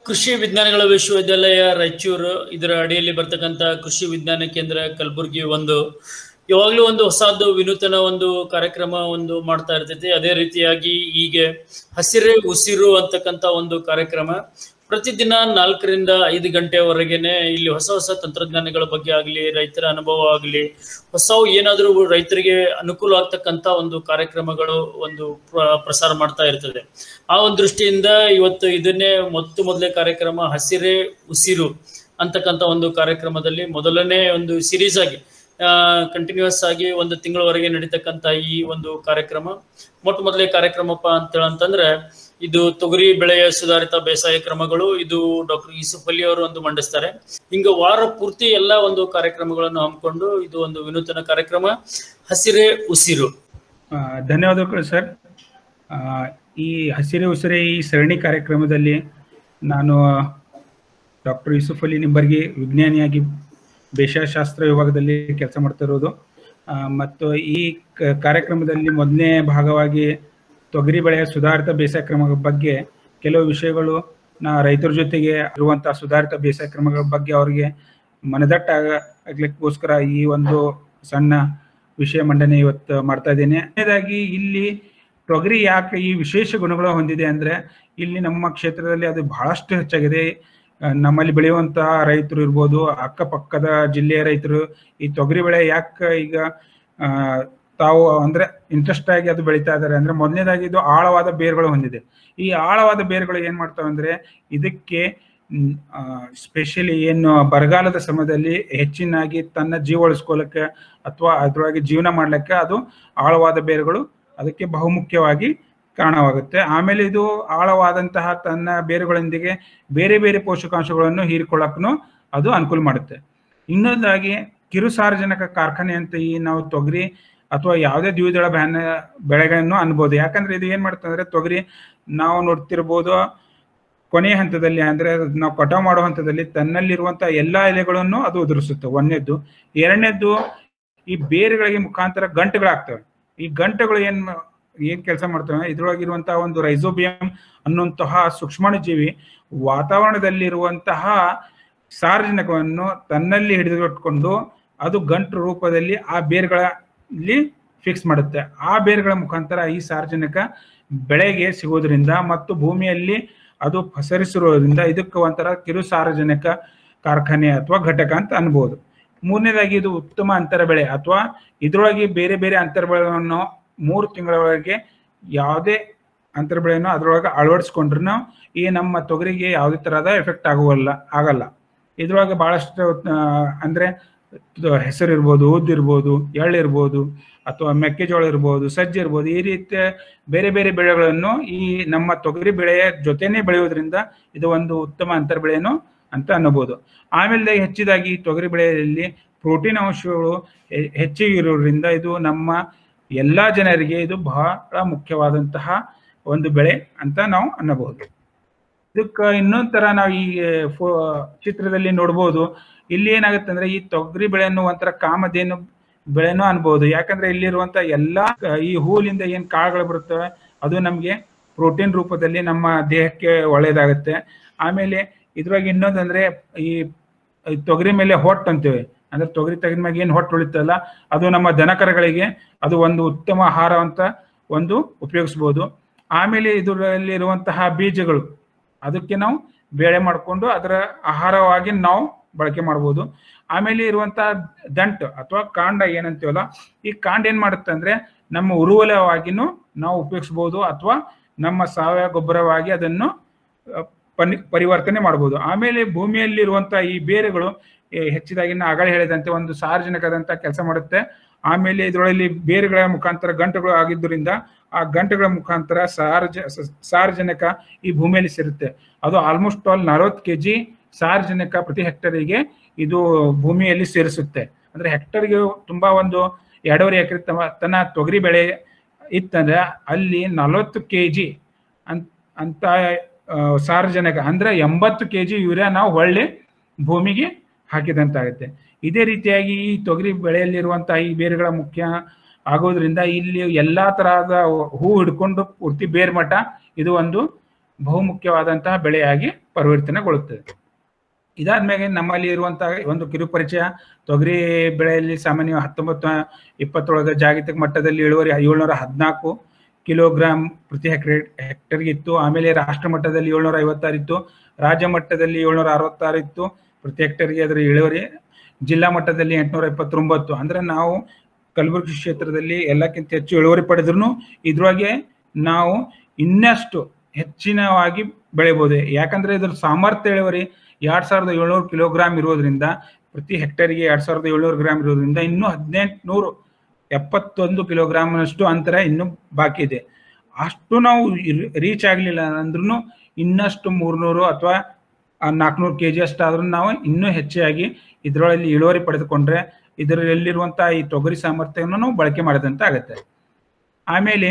ಕೃಷಿ ವಿಜ್ಞಾನಗಳ ವಿಶ್ವವಿದ್ಯಾಲಯ ರಾಯಚೂರು ಇದರ ಅಡಿಯಲ್ಲಿ ಬರ್ತಕ್ಕಂಥ ಕೃಷಿ ವಿಜ್ಞಾನ ಕೇಂದ್ರ ಕಲಬುರಗಿ ಒಂದು ಯಾವಾಗಲೂ ಒಂದು ಹೊಸದು ವಿನೂತನ ಒಂದು ಕಾರ್ಯಕ್ರಮ ಒಂದು ಮಾಡ್ತಾ ಇರ್ತೈತಿ ಅದೇ ರೀತಿಯಾಗಿ ಹೀಗೆ ಹಸಿರೇ ಉಸಿರು ಅಂತಕ್ಕಂಥ ಒಂದು ಕಾರ್ಯಕ್ರಮ ಪ್ರತಿದಿನ ನಾಲ್ಕರಿಂದ ಐದು ಗಂಟೆವರೆಗೆನೆ ಇಲ್ಲಿ ಹೊಸ ಹೊಸ ತಂತ್ರಜ್ಞಾನಗಳ ಬಗ್ಗೆ ಆಗಲಿ ರೈತರ ಅನುಭವ ಆಗಲಿ ಹೊಸವು ಏನಾದರೂ ರೈತರಿಗೆ ಅನುಕೂಲ ಆಗ್ತಕ್ಕಂಥ ಒಂದು ಕಾರ್ಯಕ್ರಮಗಳು ಒಂದು ಪ್ರ- ಪ್ರಸಾರ ಮಾಡ್ತಾ ಇರ್ತದೆ ಆ ಒಂದು ದೃಷ್ಟಿಯಿಂದ ಇವತ್ತು ಇದನ್ನೇ ಮೊತ್ತ ಮೊದಲೇ ಕಾರ್ಯಕ್ರಮ ಹಸಿರೇ ಉಸಿರು ಅಂತಕ್ಕಂಥ ಒಂದು ಕಾರ್ಯಕ್ರಮದಲ್ಲಿ ಮೊದಲನೇ ಒಂದು ಸಿರೀಸ್ ಆಗಿ ಕಂಟಿನ್ಯೂಸ್ ಆಗಿ ಒಂದು ತಿಂಗಳವರೆಗೆ ನಡೀತಕ್ಕಂಥ ಈ ಒಂದು ಕಾರ್ಯಕ್ರಮ ಮೊಟ್ಟ ಮೊದಲೇ ಕಾರ್ಯಕ್ರಮಪ್ಪ ಅಂತ ಅಂತಂದ್ರೆ ಇದು ತೊಗರಿ ಬೆಳೆಯ ಸುಧಾರಿತ ಬೇಸಾಯ ಕ್ರಮಗಳು ಇದು ಡಾಕ್ಟರ್ ಯೂಸುಫ್ ಅಲಿ ಅವರು ಒಂದು ಮಂಡಿಸ್ತಾರೆ ಹಿಂಗ ವಾರ ಪೂರ್ತಿ ಎಲ್ಲ ಒಂದು ಕಾರ್ಯಕ್ರಮಗಳನ್ನು ಹಮ್ಮಿಕೊಂಡು ಇದು ಒಂದು ವಿನೂತನ ಕಾರ್ಯಕ್ರಮ ಹಸಿರೇ ಉಸಿರು ಆ, ಧನ್ಯವಾದಗಳು ಸರ್ ಆ, ಈ ಹಸಿರೆ ಉಸಿರೆ ಈ ಸರಣಿ ಕಾರ್ಯಕ್ರಮದಲ್ಲಿ ನಾನು ಡಾಕ್ಟರ್ ಯೂಸುಫ್ ಅಲಿ ನಿಂಬರ್ಗಿ ವಿಜ್ಞಾನಿಯಾಗಿ ಬೇಸಾಯಶಾಸ್ತ್ರ ವಿಭಾಗದಲ್ಲಿ ಕೆಲಸ ಮಾಡ್ತಿರೋದು ಆ, ಮತ್ತು ಈ ಕ- ಕಾರ್ಯಕ್ರಮದಲ್ಲಿ ಮೊದಲನೇ ಭಾಗವಾಗಿ ತೊಗರಿ ಬೆಳೆಯ ಸುಧಾರಿತ ಬೇಸಾಯ ಕ್ರಮಗಳ ಬಗ್ಗೆ ಕೆಲವು ವಿಷಯಗಳು ನಾ ರೈತರ ಜೊತೆಗೆ ಇರುವಂತಹ ಸುಧಾರಿತ ಬೇಸಾಯ ಕ್ರಮಗಳ ಬಗ್ಗೆ ಅವರಿಗೆ ಮನದಟ್ಟ ಆಗ್ಲಿಕ್ಕೋಸ್ಕರ ಈ ಒಂದು ಸಣ್ಣ ವಿಷಯ ಮಂಡನೆ ಇವತ್ತು ಮಾಡ್ತಾ ಇದ್ದೇನೆ ಮೊದಲನೇದಾಗಿ ಇಲ್ಲಿ ತೊಗರಿ ಯಾಕೆ ಈ ವಿಶೇಷ ಗುಣಗಳು ಹೊಂದಿದೆ ಅಂದ್ರೆ ಇಲ್ಲಿ ನಮ್ಮ ಕ್ಷೇತ್ರದಲ್ಲಿ ಅದು ಬಹಳಷ್ಟು ಹೆಚ್ಚಾಗಿದೆ ಆ, ನಮ್ಮಲ್ಲಿ ಬೆಳೆಯುವಂತಹ ರೈತರು ಇರ್ಬೋದು ಅಕ್ಕಪಕ್ಕದ ಜಿಲ್ಲೆಯ ರೈತರು ಈ ತೊಗರಿ ಬೆಳೆ ಯಾಕೆ ಈಗ ಆ, ತಾವು ಅಂದ್ರೆ ಇಂಟ್ರೆಸ್ಟ್ ಆಗಿ ಅದು ಬೆಳೀತಾ ಇದ್ದಾರೆ ಅಂದ್ರೆ ಮೊದಲನೇದಾಗಿ ಇದು ಆಳವಾದ ಬೇರುಗಳು ಹೊಂದಿದೆ ಈ ಆಳವಾದ ಬೇರುಗಳು ಏನ್ ಮಾಡ್ತಾವೆ ಅಂದ್ರೆ ಇದಕ್ಕೆ ಸ್ಪೆಷಲಿ ಏನು ಬರಗಾಲದ ಸಮಯದಲ್ಲಿ ಹೆಚ್ಚಿನಾಗಿ ತನ್ನ ಜೀವ ಉಳಿಸ್ಕೊಳ್ಳಕ್ಕೆ ಅಥವಾ ಅದರೊಳಗೆ ಜೀವನ ಮಾಡ್ಲಿಕ್ಕೆ ಅದು ಆಳವಾದ ಬೇರುಗಳು ಅದಕ್ಕೆ ಬಹುಮುಖ್ಯವಾಗಿ ಕಾರಣವಾಗುತ್ತೆ ಆಮೇಲೆ ಇದು ಆಳವಾದಂತಹ ತನ್ನ ಬೇರುಗಳೊಂದಿಗೆ ಬೇರೆ ಬೇರೆ ಪೋಷಕಾಂಶಗಳನ್ನು ಹೀರಿಕೊಳ್ಳಕ್ಕೂ ಅದು ಅನುಕೂಲ ಮಾಡುತ್ತೆ ಇನ್ನೊಂದಾಗಿ ಕಿರು ಸಾರಜನಕ ಕಾರ್ಖಾನೆ ಅಂತ ಈ ನಾವು ತೊಗರಿ ಅಥವಾ ಯಾವುದೇ ದ್ವಿದಳ ಧಾನ್ಯ ಬೆಳೆಗಳನ್ನು ಅನ್ಬೋದು ಯಾಕಂದ್ರೆ ಇದು ಏನ್ ಮಾಡುತ್ತೆ ಅಂದ್ರೆ ತೊಗರಿ ನಾವು ನೋಡ್ತಿರ್ಬೋದು ಕೊನೆಯ ಹಂತದಲ್ಲಿ ಅಂದ್ರೆ ನಾವು ಕಟಾವು ಮಾಡೋ ಹಂತದಲ್ಲಿ ತನ್ನಲ್ಲಿರುವಂತಹ ಎಲ್ಲಾ ಎಲೆಗಳನ್ನು ಅದು ಉದುರಿಸುತ್ತೆ ಒಂದನೇದ್ದು ಎರಡನೇದ್ದು ಈ ಬೇರುಗಳಿಗೆ ಮುಖಾಂತರ ಗಂಟುಗಳಾಗ್ತವೆ ಈ ಗಂಟುಗಳು ಏನ್ ಮಾ- ಏನ್ ಕೆಲಸ ಮಾಡ್ತವೆ ಇದ್ರೊಳಗಿರುವಂತಹ ಒಂದು ರೈಸೋಬಿಯಂ ಅನ್ನುವಂತಹ ಸೂಕ್ಷ್ಮಾಣುಜೀವಿ ವಾತಾವರಣದಲ್ಲಿರುವಂತಹ ಸಾರ್ವಜನಿಕವನ್ನು ತನ್ನಲ್ಲಿ ಹಿಡಿದಿಟ್ಕೊಂಡು ಅದು ಗಂಟು ರೂಪದಲ್ಲಿ ಆ ಬೇರುಗಳಲ್ಲಿ ಫಿಕ್ಸ್ ಮಾಡುತ್ತೆ ಆ ಬೇರುಗಳ ಮುಖಾಂತರ ಈ ಸಾರ್ವಜನಿಕ ಬೆಳೆಗೆ ಸಿಗೋದ್ರಿಂದ ಮತ್ತು ಭೂಮಿಯಲ್ಲಿ ಅದು ಪಸರಿಸಿರೋದ್ರಿಂದ ಇದಕ್ಕೆ ಒಂಥರ ಕಿರು ಸಾರ್ವಜನಿಕ ಕಾರ್ಖಾನೆ ಅಥವಾ ಘಟಕ ಅಂತ ಅನ್ಬೋದು ಮೂರನೇದಾಗಿ ಇದು ಉತ್ತಮ ಅಂತರ ಬೆಳೆ ಅಥವಾ ಇದರೊಳಗೆ ಬೇರೆ ಬೇರೆ ಅಂತರ ಬೆಳೆಗಳನ್ನು ಮೂರು ತಿಂಗಳವರೆಗೆ ಯಾವುದೇ ಅಂತರ ಬೆಳೆಯನ್ನು ಅದರೊಳಗೆ ಅಳವಡಿಸ್ಕೊಂಡ್ರು ಈ ನಮ್ಮ ತೊಗರಿಗೆ ಯಾವುದೇ ತರಹದ ಎಫೆಕ್ಟ್ ಆಗುವಲ್ಲ ಆಗಲ್ಲ ಇದ್ರೊಳಗೆ ಬಹಳಷ್ಟು ಆ, ಅಂದ್ರೆ ಇದು ಹೆಸರು ಇರ್ಬೋದು ಉದ್ದು ಇರ್ಬೋದು ಎಳ್ಳು ಇರ್ಬೋದು ಅಥವಾ ಮೆಕ್ಕೆಜೋಳ ಇರ್ಬೋದು ಸಜ್ಜೆ ಇರ್ಬೋದು ಈ ರೀತಿಯ ಬೇರೆ ಬೇರೆ ಬೆಳೆಗಳನ್ನು ಈ ನಮ್ಮ ತೊಗರಿ ಬೆಳೆಯ ಜೊತೆನೆ ಬೆಳೆಯೋದ್ರಿಂದ ಇದು ಒಂದು ಉತ್ತಮ ಅಂತರ ಬೆಳೆನು ಅಂತ ಅನ್ನಬಹುದು ಆಮೇಲೆ ಹೆಚ್ಚಿದಾಗಿ ಈ ತೊಗರಿ ಬೆಳೆಯಲ್ಲಿ ಪ್ರೋಟೀನ್ ಅಂಶಗಳು ಹೆ- ಹೆಚ್ಚಿಗೆ ಇರೋದ್ರಿಂದ ಇದು ನಮ್ಮ ಎಲ್ಲಾ ಜನರಿಗೆ ಇದು ಬಹಳ ಮುಖ್ಯವಾದಂತಹ ಒಂದು ಬೆಳೆ ಅಂತ ನಾವು ಅನ್ನಬಹುದು ಇದಕ್ಕೆ ಇನ್ನೊಂದ್ ತರ ನಾವು ಈ ಫೋ- ಚಿತ್ರದಲ್ಲಿ ನೋಡ್ಬೋದು ಇಲ್ಲಿ ಏನಾಗುತ್ತೆ ಅಂದ್ರೆ ಈ ತೊಗರಿ ಬೆಳೆಯನ್ನು ಒಂಥರ ಕಾಮಧೇನು ಬೆಳೆನೂ ಅನ್ಬೋದು ಯಾಕಂದ್ರೆ ಇಲ್ಲಿರುವಂತ ಎಲ್ಲಾ ಕ- ಈ ಹೂಲಿಂದ ಏನ್ ಕಾಳುಗಳು ಬರುತ್ತವೆ ಅದು ನಮ್ಗೆ ಪ್ರೋಟೀನ್ ರೂಪದಲ್ಲಿ ನಮ್ಮ ದೇಹಕ್ಕೆ ಒಳ್ಳೇದಾಗುತ್ತೆ ಆಮೇಲೆ ಇದ್ರೊಳಗೆ ಇನ್ನೊಂದಂದ್ರೆ ಈ ಈ ತೊಗರಿ ಮೇಲೆ ಹೊಟ್ಟು ಅಂತೀವಿ ಅಂದ್ರೆ ತೊಗರಿ ತೆಗೆದ ಮ್ಯಾಗ ಏನ್ ಹೊಟ್ಟು ಉಳಿತಲ್ಲ ಅದು ನಮ್ಮ ದನಕರಗಳಿಗೆ ಅದು ಒಂದು ಉತ್ತಮ ಆಹಾರ ಅಂತ ಒಂದು ಉಪಯೋಗಿಸ್ಬೋದು ಆಮೇಲೆ ಇದರಲ್ಲಿರುವಂತಹ ಬೀಜಗಳು ಅದಕ್ಕೆ ನಾವು ಬೇಳೆ ಮಾಡಿಕೊಂಡು ಅದರ ಆಹಾರವಾಗಿ ನಾವು ಬಳಕೆ ಮಾಡ್ಬೋದು ಆಮೇಲೆ ಇರುವಂತಹ ದಂಟು ಅಥವಾ ಕಾಂಡ ಏನಂತೀವಲ್ಲ ಈ ಕಾಂಡ ಏನ್ ಮಾಡುತ್ತೆ ಅಂದ್ರೆ ನಮ್ಮ ಉರುವಲವಾಗಿನೂ ನಾವು ಉಪಯೋಗಿಸ್ಬೋದು ಅಥವಾ ನಮ್ಮ ಸಾವಯವ ಗೊಬ್ಬರವಾಗಿ ಅದನ್ನು ಅ, ಪನಿ ಪರಿವರ್ತನೆ ಮಾಡ್ಬೋದು ಆಮೇಲೆ ಭೂಮಿಯಲ್ಲಿರುವಂತಹ ಈ ಬೇರುಗಳು ಏ, ಹೆಚ್ಚಿದಾಗಿ ನಾ ಆಗಲೇ ಹೇಳಿದಂತೆ ಒಂದು ಸಾರ್ವಜನಿಕದಂತ ಕೆಲಸ ಮಾಡುತ್ತೆ ಆಮೇಲೆ ಇದರೊಳಗೆ ಬೇರುಗಳ ಮುಖಾಂತರ ಗಂಟುಗಳು ಆಗಿದ್ದರಿಂದ ಆ ಗಂಟುಗಳ ಮುಖಾಂತರ ಸಾರ್ವಜ ಸ- ಸಾರ್ವಜನಿಕ ಈ ಭೂಮಿಯಲ್ಲಿ ಸೇರುತ್ತೆ ಅದು ಆಲ್ಮೋಸ್ಟ್ ಆಲ್ ನಲವತ್ತು ಕೆಜಿ ಸಾರ್ವಜನಿಕ ಪ್ರತಿ ಹೆಕ್ಟರಿಗೆ ಇದು ಭೂಮಿಯಲ್ಲಿ ಸೇರಿಸುತ್ತೆ ಅಂದ್ರೆ ಹೆಕ್ಟರ್ಗೆ ತುಂಬಾ ಒಂದು ಎರಡೂವರೆ ಎಕರೆ ತನ್ನ ತೊಗರಿ ಬೆಳೆ ಇತ್ತಂದ್ರೆ ಅಲ್ಲಿ ನಲವತ್ತು ಕೆ ಜಿ ಅಂತ ಅಂತ ಆ, ಸಾರ್ವಜನಿಕ ಅಂದ್ರೆ ಎಂಬತ್ತು ಕೆ ಜಿ ಯೂರಿಯಾ ನಾವು ಒಳ್ಳೆ ಭೂಮಿಗೆ ಹಾಕಿದಂತಾಗುತ್ತೆ ಇದೇ ರೀತಿಯಾಗಿ ಈ ತೊಗರಿ ಬೆಳೆಯಲ್ಲಿರುವಂತಹ ಈ ಬೇರುಗಳ ಮುಖ್ಯ ಆಗೋದ್ರಿಂದ ಇಲ್ಲಿ ಎಲ್ಲಾ ತರಹದ ಹೂ ಹಿಡ್ಕೊಂಡು ಪೂರ್ತಿ ಬೇರ್ ಮಠ ಇದು ಒಂದು ಬಹುಮುಖ್ಯವಾದಂತಹ ಬೆಳೆಯಾಗಿ ಪರಿವರ್ತನೆಗೊಳ್ಳುತ್ತದೆ ಇದಾದ್ಮೇಲೆ ನಮ್ಮಲ್ಲಿ ಇರುವಂತಹ ಒಂದು ಕಿರು ಪರಿಚಯ ತೊಗರಿ ಬೆಳೆಯಲ್ಲಿ ಸಾಮಾನ್ಯ ಹತ್ತೊಂಬತ್ತು ಇಪ್ಪತ್ತೊಳಗೆ ಜಾಗತಿಕ ಮಟ್ಟದಲ್ಲಿ ಇಳುವರಿ ಏಳ್ನೂರ ಹದಿನಾಲ್ಕು ಕಿಲೋಗ್ರಾಂ ಪ್ರತಿ ಹೆಕ್ಟೇರ್ ಹೆಕ್ಟರ್ಗೆ ಇತ್ತು ಆಮೇಲೆ ರಾಷ್ಟ್ರ ಮಟ್ಟದಲ್ಲಿ ಏಳ್ನೂರ ಐವತ್ತಾರು ಇತ್ತು ರಾಜ್ಯ ಮಟ್ಟದಲ್ಲಿ ಏಳ್ನೂರ ಅರವತ್ತಾರು ಇತ್ತು ಪ್ರತಿ ಹೆಕ್ಟರ್ಗೆ ಅದರ ಇಳುವರಿ ಜಿಲ್ಲಾ ಮಟ್ಟದಲ್ಲಿ ಎಂಟುನೂರ ಇಪ್ಪತ್ತೊಂಬತ್ತು ಅಂದ್ರೆ ನಾವು ಕಲಬುರಗಿ ಕ್ಷೇತ್ರದಲ್ಲಿ ಎಲ್ಲಕ್ಕಿಂತ ಹೆಚ್ಚು ಇಳುವರಿ ಪಡೆದ್ರು ಇದ್ರೊಳಗೆ ನಾವು ಇನ್ನಷ್ಟು ಹೆಚ್ಚಿನವಾಗಿ ಬೆಳಿಬೋದು ಯಾಕಂದ್ರೆ ಇದ್ರ ಸಾಮರ್ಥ್ಯ ಇಳುವರಿ ಎರಡ್ ಸಾವಿರದ ಏಳ್ನೂರು ಕಿಲೋಗ್ರಾಮ್ ಇರೋದ್ರಿಂದ ಪ್ರತಿ ಹೆಕ್ಟೇರ್ಗೆ ಎರಡ್ ಸಾವಿರದ ಏಳ್ನೂರು ಗ್ರಾಮ್ ಇರೋದ್ರಿಂದ ಇನ್ನೂ ಹದಿನೆಂಟು ನೂರು ಎಪ್ಪತ್ತೊಂದು ಕಿಲೋಗ್ರಾಮ್ನಷ್ಟು ಅಂತರ ಇನ್ನೂ ಬಾಕಿ ಇದೆ ಅಷ್ಟು ನಾವು ರೀಚ್ ಆಗಲಿಲ್ಲ ಅಂದ್ರೂ ಇನ್ನಷ್ಟು ಮೂರ್ನೂರು ಅಥವಾ ನಾಲ್ಕುನೂರು ಕೆ ಜಿ ಅಷ್ಟಾದ್ರೂ ನಾವು ಇನ್ನೂ ಹೆಚ್ಚಾಗಿ ಇದರೊಳಗೆ ಇಳುವರಿ ಪಡೆದುಕೊಂಡ್ರೆ ಇದರಲ್ಲಿರುವಂತಹ ಈ ತೊಗರಿ ಸಾಮರ್ಥ್ಯವನ್ನು ನಾವು ಬಳಕೆ ಮಾಡಿದಂತ ಆಗುತ್ತೆ ಆಮೇಲೆ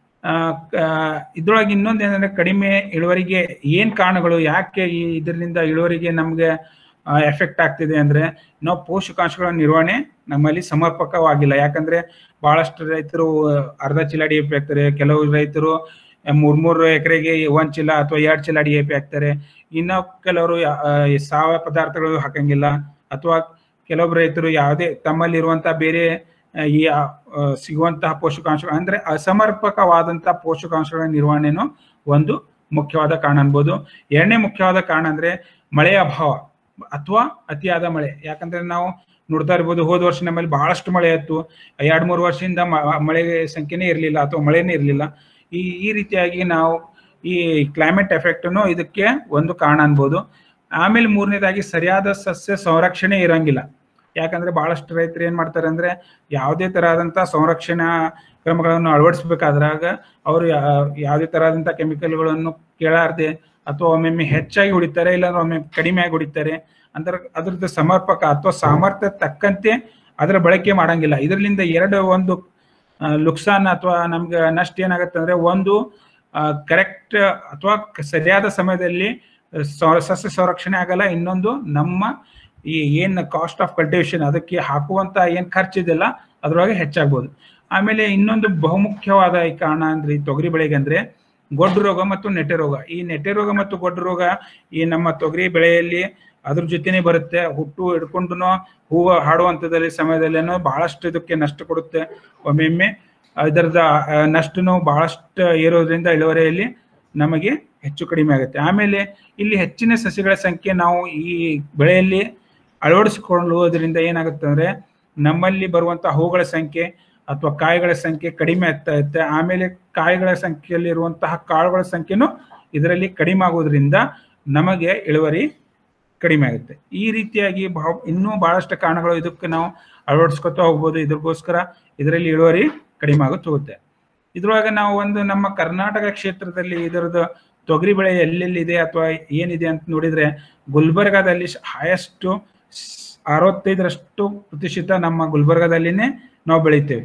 ಇದ್ರೊಳಗೆ ಇನ್ನೊಂದು ಏನಂದ್ರೆ ಕಡಿಮೆ ಇಳುವರಿಗೆ ಏನ್ ಕಾರಣಗಳು ಯಾಕೆ ಈ ಇದರಿಂದ ಇಳುವರಿಗೆ ನಮ್ಗೆ ಎಫೆಕ್ಟ್ ಆಗ್ತಿದೆ ಅಂದ್ರೆ ನಾವು ಪೋಷಕಾಂಶಗಳ ನಿರ್ವಹಣೆ ನಮ್ಮಲ್ಲಿ ಸಮರ್ಪಕವಾಗಿಲ್ಲ ಯಾಕಂದ್ರೆ ಬಹಳಷ್ಟು ರೈತರು ಅರ್ಧ ಚೀಲ ಡಿ ಎ ಪಿ ಹಾಕ್ತಾರೆ ಕೆಲವು ರೈತರು ಮೂರ್ ಮೂರು ಎಕರೆಗೆ ಒಂದ್ ಚೀಲ ಅಥವಾ ಎರಡ್ ಚೀಲ ಡಿ ಎ ಪಿ ಹಾಕ್ತಾರೆ ಇನ್ನು ಕೆಲವರು ಸಾವಯವ ಪದಾರ್ಥಗಳು ಹಾಕಂಗಿಲ್ಲ ಅಥವಾ ಕೆಲವೊಬ್ಬರು ರೈತರು ಯಾವುದೇ ತಮ್ಮಲ್ಲಿರುವಂತಹ ಬೇರೆ ಈ ಸಿಗುವಂತಹ ಪೋಷಕಾಂಶಗಳು ಅಂದ್ರೆ ಅಸಮರ್ಪಕವಾದಂತಹ ಪೋಷಕಾಂಶಗಳ ನಿರ್ವಹಣೆನೂ ಒಂದು ಮುಖ್ಯವಾದ ಕಾರಣ ಅನ್ಬೋದು ಎರಡನೇ ಮುಖ್ಯವಾದ ಕಾರಣ ಅಂದ್ರೆ ಮಳೆಯ ಅಭಾವ ಅಥವಾ ಅತಿಯಾದ ಮಳೆ ಯಾಕಂದ್ರೆ ನಾವು ನೋಡ್ತಾ ಇರ್ಬೋದು ಹೋದ ವರ್ಷ ನಮ್ಮಲ್ಲಿ ಬಹಳಷ್ಟು ಮಳೆ ಇತ್ತು ಎರಡ್ ಮೂರು ವರ್ಷದಿಂದ ಮಳೆ ಸಂಖ್ಯೆನೇ ಇರಲಿಲ್ಲ ಅಥವಾ ಮಳೆನೇ ಇರಲಿಲ್ಲ ಈ ಈ ರೀತಿಯಾಗಿ ನಾವು ಈ ಕ್ಲೈಮೇಟ್ ಎಫೆಕ್ಟ್ನು ಇದಕ್ಕೆ ಒಂದು ಕಾರಣ ಅನ್ಬೋದು ಆಮೇಲೆ ಮೂರನೇದಾಗಿ ಸರಿಯಾದ ಸಸ್ಯ ಸಂರಕ್ಷಣೆ ಇರಂಗಿಲ್ಲ ಯಾಕಂದ್ರೆ ಬಹಳಷ್ಟು ರೈತರು ಏನ್ ಮಾಡ್ತಾರೆ ಅಂದ್ರೆ ಯಾವುದೇ ತರಹದಂತ ಸಂರಕ್ಷಣಾ ಕ್ರಮಗಳನ್ನು ಅಳವಡಿಸ್ಬೇಕಾದ್ರಾಗ ಅವರು ಯಾವುದೇ ತರಹದಂತ ಕೆಮಿಕಲ್ಗಳನ್ನು ಕೇಳಾರ್ದೆ ಅಥವಾ ಒಮ್ಮೊಮ್ಮೆ ಹೆಚ್ಚಾಗಿ ಹೊಡಿತಾರೆ ಇಲ್ಲಾಂದ್ರೆ ಒಮ್ಮೆ ಕಡಿಮೆಯಾಗಿ ಹೊಡಿತಾರೆ ಅಂದ್ರೆ ಅದ್ರದ್ದು ಸಮರ್ಪಕ ಅಥವಾ ಸಾಮರ್ಥ್ಯ ತಕ್ಕಂತೆ ಅದರ ಬಳಕೆ ಮಾಡಂಗಿಲ್ಲ ಇದರಿಂದ ಎರಡು ಒಂದು ಲುಕ್ಸಾನ್ ಅಥವಾ ನಮ್ಗೆ ನಷ್ಟ ಏನಾಗುತ್ತೆ ಅಂದ್ರೆ ಒಂದು ಕರೆಕ್ಟ್ ಅಥವಾ ಸರಿಯಾದ ಸಮಯದಲ್ಲಿ ಸಸ್ಯ ಸಂರಕ್ಷಣೆ ಆಗಲ್ಲ ಇನ್ನೊಂದು ನಮ್ಮ ಈ ಏನ್ ಕಾಸ್ಟ್ ಆಫ್ ಕಲ್ಟಿವೇಶನ್ ಅದಕ್ಕೆ ಹಾಕುವಂತ ಏನ್ ಖರ್ಚಿದೆಲ್ಲ ಅದ್ರೊಳಗೆ ಹೆಚ್ಚಾಗ್ಬೋದು ಆಮೇಲೆ ಇನ್ನೊಂದು ಬಹುಮುಖ್ಯವಾದ ಈ ಕಾರಣ ಅಂದ್ರೆ ಈ ತೊಗರಿ ಬೆಳೆಗೆ ಅಂದ್ರೆ ಗೊಡ್ಡು ರೋಗ ಮತ್ತು ನೆಟ್ಟೆ ರೋಗ ಈ ನೆಟ್ಟೆ ರೋಗ ಮತ್ತು ಗೊಡ್ಡು ರೋಗ ಈ ನಮ್ಮ ತೊಗರಿ ಬೆಳೆಯಲ್ಲಿ ಅದ್ರ ಜೊತೆನೆ ಬರುತ್ತೆ ಹುಟ್ಟು ಹಿಡ್ಕೊಂಡು ಹೂವು ಹಾಡುವಂಥದ್ದಲ್ಲಿ ಸಮಯದಲ್ಲೇನೋ ಬಹಳಷ್ಟು ಇದಕ್ಕೆ ನಷ್ಟ ಕೊಡುತ್ತೆ ಒಮ್ಮೊಮ್ಮೆ ಇದರದ ನಷ್ಟನು ಬಹಳಷ್ಟು ಏರೋದ್ರಿಂದ ಇಳುವರಿಯಲ್ಲಿ ನಮಗೆ ಹೆಚ್ಚು ಕಡಿಮೆ ಆಗುತ್ತೆ ಆಮೇಲೆ ಇಲ್ಲಿ ಹೆಚ್ಚಿನ ಸಸಿಗಳ ಸಂಖ್ಯೆ ನಾವು ಈ ಬೆಳೆಯಲ್ಲಿ ಅಳವಡಿಸಿಕೊಳ್ಳುವುದರಿಂದ ಏನಾಗುತ್ತೆ ಅಂದ್ರೆ ನಮ್ಮಲ್ಲಿ ಬರುವಂತಹ ಹೂಗಳ ಸಂಖ್ಯೆ ಅಥವಾ ಕಾಯಿಗಳ ಸಂಖ್ಯೆ ಕಡಿಮೆ ಆಗ್ತಾ ಇರುತ್ತೆ ಆಮೇಲೆ ಕಾಯಿಗಳ ಸಂಖ್ಯೆಯಲ್ಲಿ ಇರುವಂತಹ ಕಾಳುಗಳ ಸಂಖ್ಯೆನೂ ಇದರಲ್ಲಿ ಕಡಿಮೆ ಆಗೋದ್ರಿಂದ ನಮಗೆ ಇಳುವರಿ ಕಡಿಮೆ ಆಗುತ್ತೆ ಈ ರೀತಿಯಾಗಿ ಬಹ ಇನ್ನೂ ಬಹಳಷ್ಟು ಕಾರಣಗಳು ಇದಕ್ಕೆ ನಾವು ಅಳವಡಿಸ್ಕೊತಾ ಹೋಗ್ಬೋದು ಇದಕ್ಕೋಸ್ಕರ ಇದರಲ್ಲಿ ಇಳುವರಿ ಕಡಿಮೆ ಆಗುತ್ತೆ ಹೋಗುತ್ತೆ ಇದ್ರೊಳಗೆ ನಾವು ಒಂದು ನಮ್ಮ ಕರ್ನಾಟಕ ಕ್ಷೇತ್ರದಲ್ಲಿ ಇದರದ್ದು ತೊಗರಿ ಬೆಳೆ ಎಲ್ಲೆಲ್ಲಿದೆ ಅಥವಾ ಏನಿದೆ ಅಂತ ನೋಡಿದ್ರೆ ಗುಲ್ಬರ್ಗಾದಲ್ಲಿ ಹೈಯೆಸ್ಟ್ ಅರವತ್ತೈದರಷ್ಟು ಪ್ರತಿಶತ ನಮ್ಮ ಗುಲ್ಬರ್ಗಾದಲ್ಲಿನೇ ನಾವು ಬೆಳಿತೇವೆ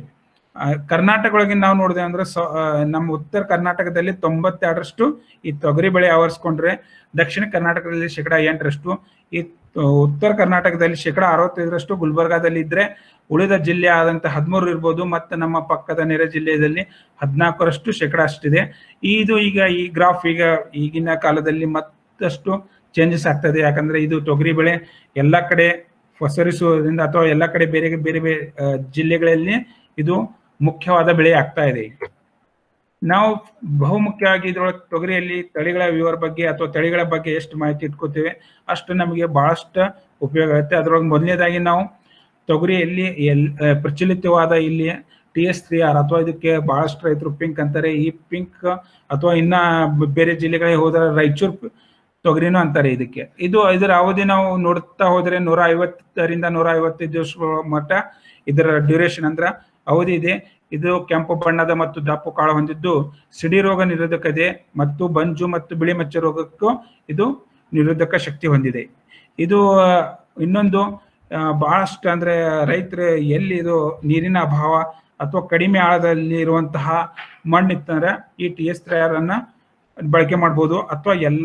ಕರ್ನಾಟಕ ಒಳಗೆ ನಾವು ನೋಡಿದೆ ಅಂದ್ರೆ ನಮ್ಮ ಉತ್ತರ ಕರ್ನಾಟಕದಲ್ಲಿ ತೊಂಬತ್ತೆರಡರಷ್ಟು ಈ ತೊಗರಿ ಬೆಳೆ ಆವರಿಸ್ಕೊಂಡ್ರೆ ದಕ್ಷಿಣ ಕರ್ನಾಟಕದಲ್ಲಿ ಶೇಕಡ ಎಂಟರಷ್ಟು ಈ ಉತ್ತರ ಕರ್ನಾಟಕದಲ್ಲಿ ಶೇಕಡ ಅರವತ್ತೈದರಷ್ಟು ಗುಲ್ಬರ್ಗಾದಲ್ಲಿ ಇದ್ರೆ ಉಳಿದ ಜಿಲ್ಲೆ ಆದಂತ ಹದಿಮೂರು ಇರ್ಬೋದು ಮತ್ತು ನಮ್ಮ ಪಕ್ಕದ ನೆರೆ ಜಿಲ್ಲೆಯಲ್ಲಿ ಹದಿನಾಲ್ಕರಷ್ಟು ಶೇಕಡ ಅಷ್ಟಿದೆ ಇದು ಈಗ ಈ ಗ್ರಾಫ್ ಈಗ ಈಗಿನ ಕಾಲದಲ್ಲಿ ಮತ್ತಷ್ಟು ಚೇಂಜಸ್ ಆಗ್ತದೆ ಯಾಕಂದ್ರೆ ಇದು ತೊಗರಿ ಬೆಳೆ ಎಲ್ಲ ಕಡೆ ಪಸರಿಸುವುದರಿಂದ ಅಥವಾ ಎಲ್ಲ ಕಡೆ ಬೇರೆ ಬೇರೆ ಬೇರೆ ಜಿಲ್ಲೆಗಳಲ್ಲಿ ಇದು ಮುಖ್ಯವಾದ ಬೆಳೆ ಆಗ್ತಾ ಇದೆ ನಾವು ಬಹುಮುಖ್ಯವಾಗಿ ಇದ್ರೊಳಗೆ ತೊಗರಿಯಲ್ಲಿ ತಳಿಗಳ ವಿವರ ಬಗ್ಗೆ ಅಥವಾ ತಳಿಗಳ ಬಗ್ಗೆ ಎಷ್ಟು ಮಾಹಿತಿ ಇಟ್ಕೋತೇವೆ ಅಷ್ಟು ನಮಗೆ ಬಹಳಷ್ಟು ಉಪಯೋಗ ಆಗುತ್ತೆ ಅದ್ರೊಳಗೆ ಮೊದಲನೇದಾಗಿ ನಾವು ತೊಗರಿಯಲ್ಲಿ ಎಲ್ ಪ್ರಚಲಿತವಾದ ಇಲ್ಲಿ ಟಿ ಎಸ್ ತ್ರೀ ಆರ್ ಅಥವಾ ಇದಕ್ಕೆ ಬಹಳಷ್ಟು ರೈತರು ಪಿಂಕ್ ಅಂತಾರೆ ಈ ಪಿಂಕ್ ಅಥವಾ ಇನ್ನ ಬೇರೆ ಜಿಲ್ಲೆಗಳಿಗೆ ಹೋದರೆ ರಾಯಚೂರು ತೊಗರಿನೂ ಅಂತಾರೆ ಇದಕ್ಕೆ ಇದು ಇದರ ಅವಧಿ ನಾವು ನೋಡ್ತಾ ಹೋದ್ರೆ ನೂರ ಐವತ್ತರಿಂದ ನೂರ ಐವತ್ತೈದು ದಿವಸಗಳ ಮಟ್ಟ ಇದರ ಡ್ಯೂರೇಷನ್ ಅಂದ್ರ ಅವಧಿ ಇದೆ ಇದು ಕೆಂಪು ಬಣ್ಣದ ಮತ್ತು ದಪ್ಪು ಕಾಳು ಹೊಂದಿದ್ದು ಸಿಡಿ ರೋಗ ನಿರೋಧಕತೆ ಮತ್ತು ಬಂಜು ಮತ್ತು ಬಿಳಿ ಮಚ್ಚ ರೋಗಕ್ಕೂ ಇದು ನಿರೋಧಕ ಶಕ್ತಿ ಹೊಂದಿದೆ ಇದು ಇನ್ನೊಂದು ಬಹಳಷ್ಟು ಅಂದ್ರೆ ರೈತರು ಎಲ್ಲಿ ಇದು ನೀರಿನ ಅಭಾವ ಅಥವಾ ಕಡಿಮೆ ಆಳದಲ್ಲಿ ಇರುವಂತಹ ಮಣ್ಣಿತ್ತಂದ್ರೆ ಈ ಟಿ ಎಸ್ ಅನ್ನ ಬಳಕೆ ಮಾಡ್ಬೋದು ಅಥವಾ ಎಲ್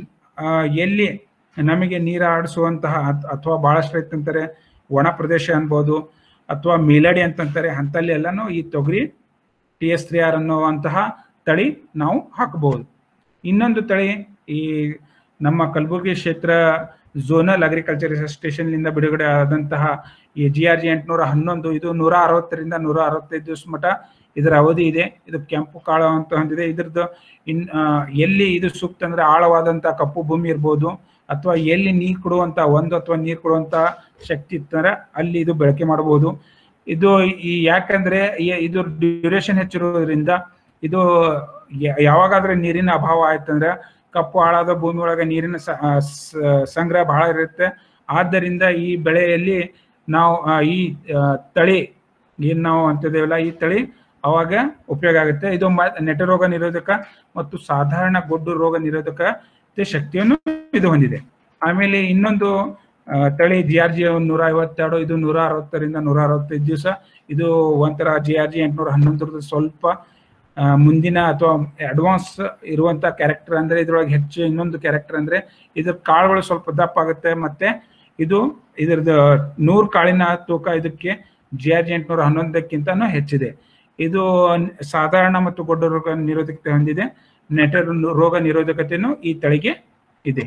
ಎಲ್ಲಿ ನಮಗೆ ನೀರು ಆಡಿಸುವಂತಹ ಅಥವಾ ಬಹಳಷ್ಟು ರೈತ ಅಂತಾರೆ ಒಣ ಪ್ರದೇಶ ಅನ್ಬೋದು ಅಥವಾ ಮೀಲಡಿ ಅಂತಂತಾರೆ ಅಂತಲ್ಲಿ ಎಲ್ಲಾನು ಈ ತೊಗರಿ ಟಿ ಎಸ್ ತ್ರೀ ಆರ್ ಅನ್ನುವಂತಹ ತಳಿ ನಾವು ಹಾಕಬಹುದು ಇನ್ನೊಂದು ತಳಿ ಈ ನಮ್ಮ ಕಲಬುರಗಿ ಕ್ಷೇತ್ರ ಝೋನಲ್ ಅಗ್ರಿಕಲ್ಚರ್ ರಿಸರ್ಚ್ ಸ್ಟೇಷನ್ನಿಂದ ಬಿಡುಗಡೆ ಆದಂತಹ ಈ ಜಿ ಆರ್ ಜಿ ಎಂಟುನೂರ ಹನ್ನೊಂದು ಇದು ನೂರ ಅರವತ್ತರಿಂದ ನೂರ ಅರವತ್ತೈದು ದಿವಸ ಮಟ್ಟ ಇದರ ಅವಧಿ ಇದೆ ಇದು ಕೆಂಪು ಕಾಳು ಅಂತ ಹೊಂದಿದೆ ಇದ್ರದ್ದು ಇನ್ ಆ, ಎಲ್ಲಿ ಇದು ಸೂಕ್ತ ಅಂದ್ರೆ ಆಳವಾದಂತ ಕಪ್ಪು ಭೂಮಿ ಇರ್ಬೋದು ಅಥವಾ ಎಲ್ಲಿ ನೀರು ಕೊಡುವಂತ ಒಂದು ಅಥವಾ ನೀರು ಕೊಡುವಂತ ಶಕ್ತಿ ಇತ್ತಂದ್ರೆ ಅಲ್ಲಿ ಇದು ಬಳಕೆ ಮಾಡಬಹುದು ಇದು ಈ ಯಾಕಂದ್ರೆ ಈ- ಇದು ಡ್ಯೂರೇಷನ್ ಹೆಚ್ಚಿರೋದ್ರಿಂದ ಇದು ಯ- ಯಾವಾಗಾದ್ರೆ ನೀರಿನ ಅಭಾವ ಆಯ್ತಂದ್ರೆ ಕಪ್ಪು ಆಳಾದ ಭೂಮಿ ಒಳಗೆ ನೀರಿನ ಸ- ಆ, ಸ- ಸಂಗ್ರಹ ಬಹಳ ಇರುತ್ತೆ ಆದ್ದರಿಂದ ಈ ಬೆಳೆಯಲ್ಲಿ ನಾವು ಆ, ಈ ಆ, ತಳಿ ಏನ್ ನಾವು ಅಂತಿದ್ದೇವಲ್ಲ ಈ ತಳಿ ಅವಾಗ ಉಪಯೋಗ ಆಗುತ್ತೆ ಇದು ಮ- ನೆಟ ರೋಗ ನಿರೋಧಕ ಮತ್ತು ಸಾಧಾರಣ ಗೊಡ್ಡು ರೋಗ ನಿರೋಧಕ ಶಕ್ತಿಯನ್ನು ಇದು ಹೊಂದಿದೆ ಆಮೇಲೆ ಇನ್ನೊಂದು ಆ, ತಳಿ ಜಿ ಆರ್ ಜಿ ನೂರ ಐವತ್ತೆರಡು ಇದು ನೂರ ಅರವತ್ತರಿಂದ ನೂರ ಅರವತ್ತೈದು ದಿವಸ ಇದು ಒಂಥರ ಜಿ ಆರ್ ಜಿ ಎಂಟುನೂರ ಹನ್ನೊಂದರದ್ದು ಸ್ವಲ್ಪ ಆ, ಮುಂದಿನ ಅಥವಾ ಅಡ್ವಾನ್ಸ್ ಇರುವಂತ ಕ್ಯಾರೆಕ್ಟರ್ ಅಂದ್ರೆ ಇದ್ರೊಳಗೆ ಹೆಚ್ಚು ಇನ್ನೊಂದು ಕ್ಯಾರೆಕ್ಟರ್ ಅಂದ್ರೆ ಇದ್ರ ಕಾಳುಗಳು ಸ್ವಲ್ಪ ದಪ್ಪ ಆಗುತ್ತೆ ಮತ್ತೆ ಇದು ಇದ್ರದ್ದು ನೂರು ಕಾಳಿನ ತೂಕ ಇದಕ್ಕೆ ಜಿ ಆರ್ ಜಿ ಎಂಟುನೂರ ಹನ್ನೊಂದಕ್ಕಿಂತನೂ ಹೆಚ್ಚಿದೆ ಇದು ಸಾಧಾರಣ ಮತ್ತು ಗೊಡ್ಡ ರೋಗ ನಿರೋಧಕತೆ ಹೊಂದಿದೆ ನೆಟ ರೋಗ ನಿರೋಧಕತೆಯೂ ಈ ತಳಿಗೆ ಇದೆ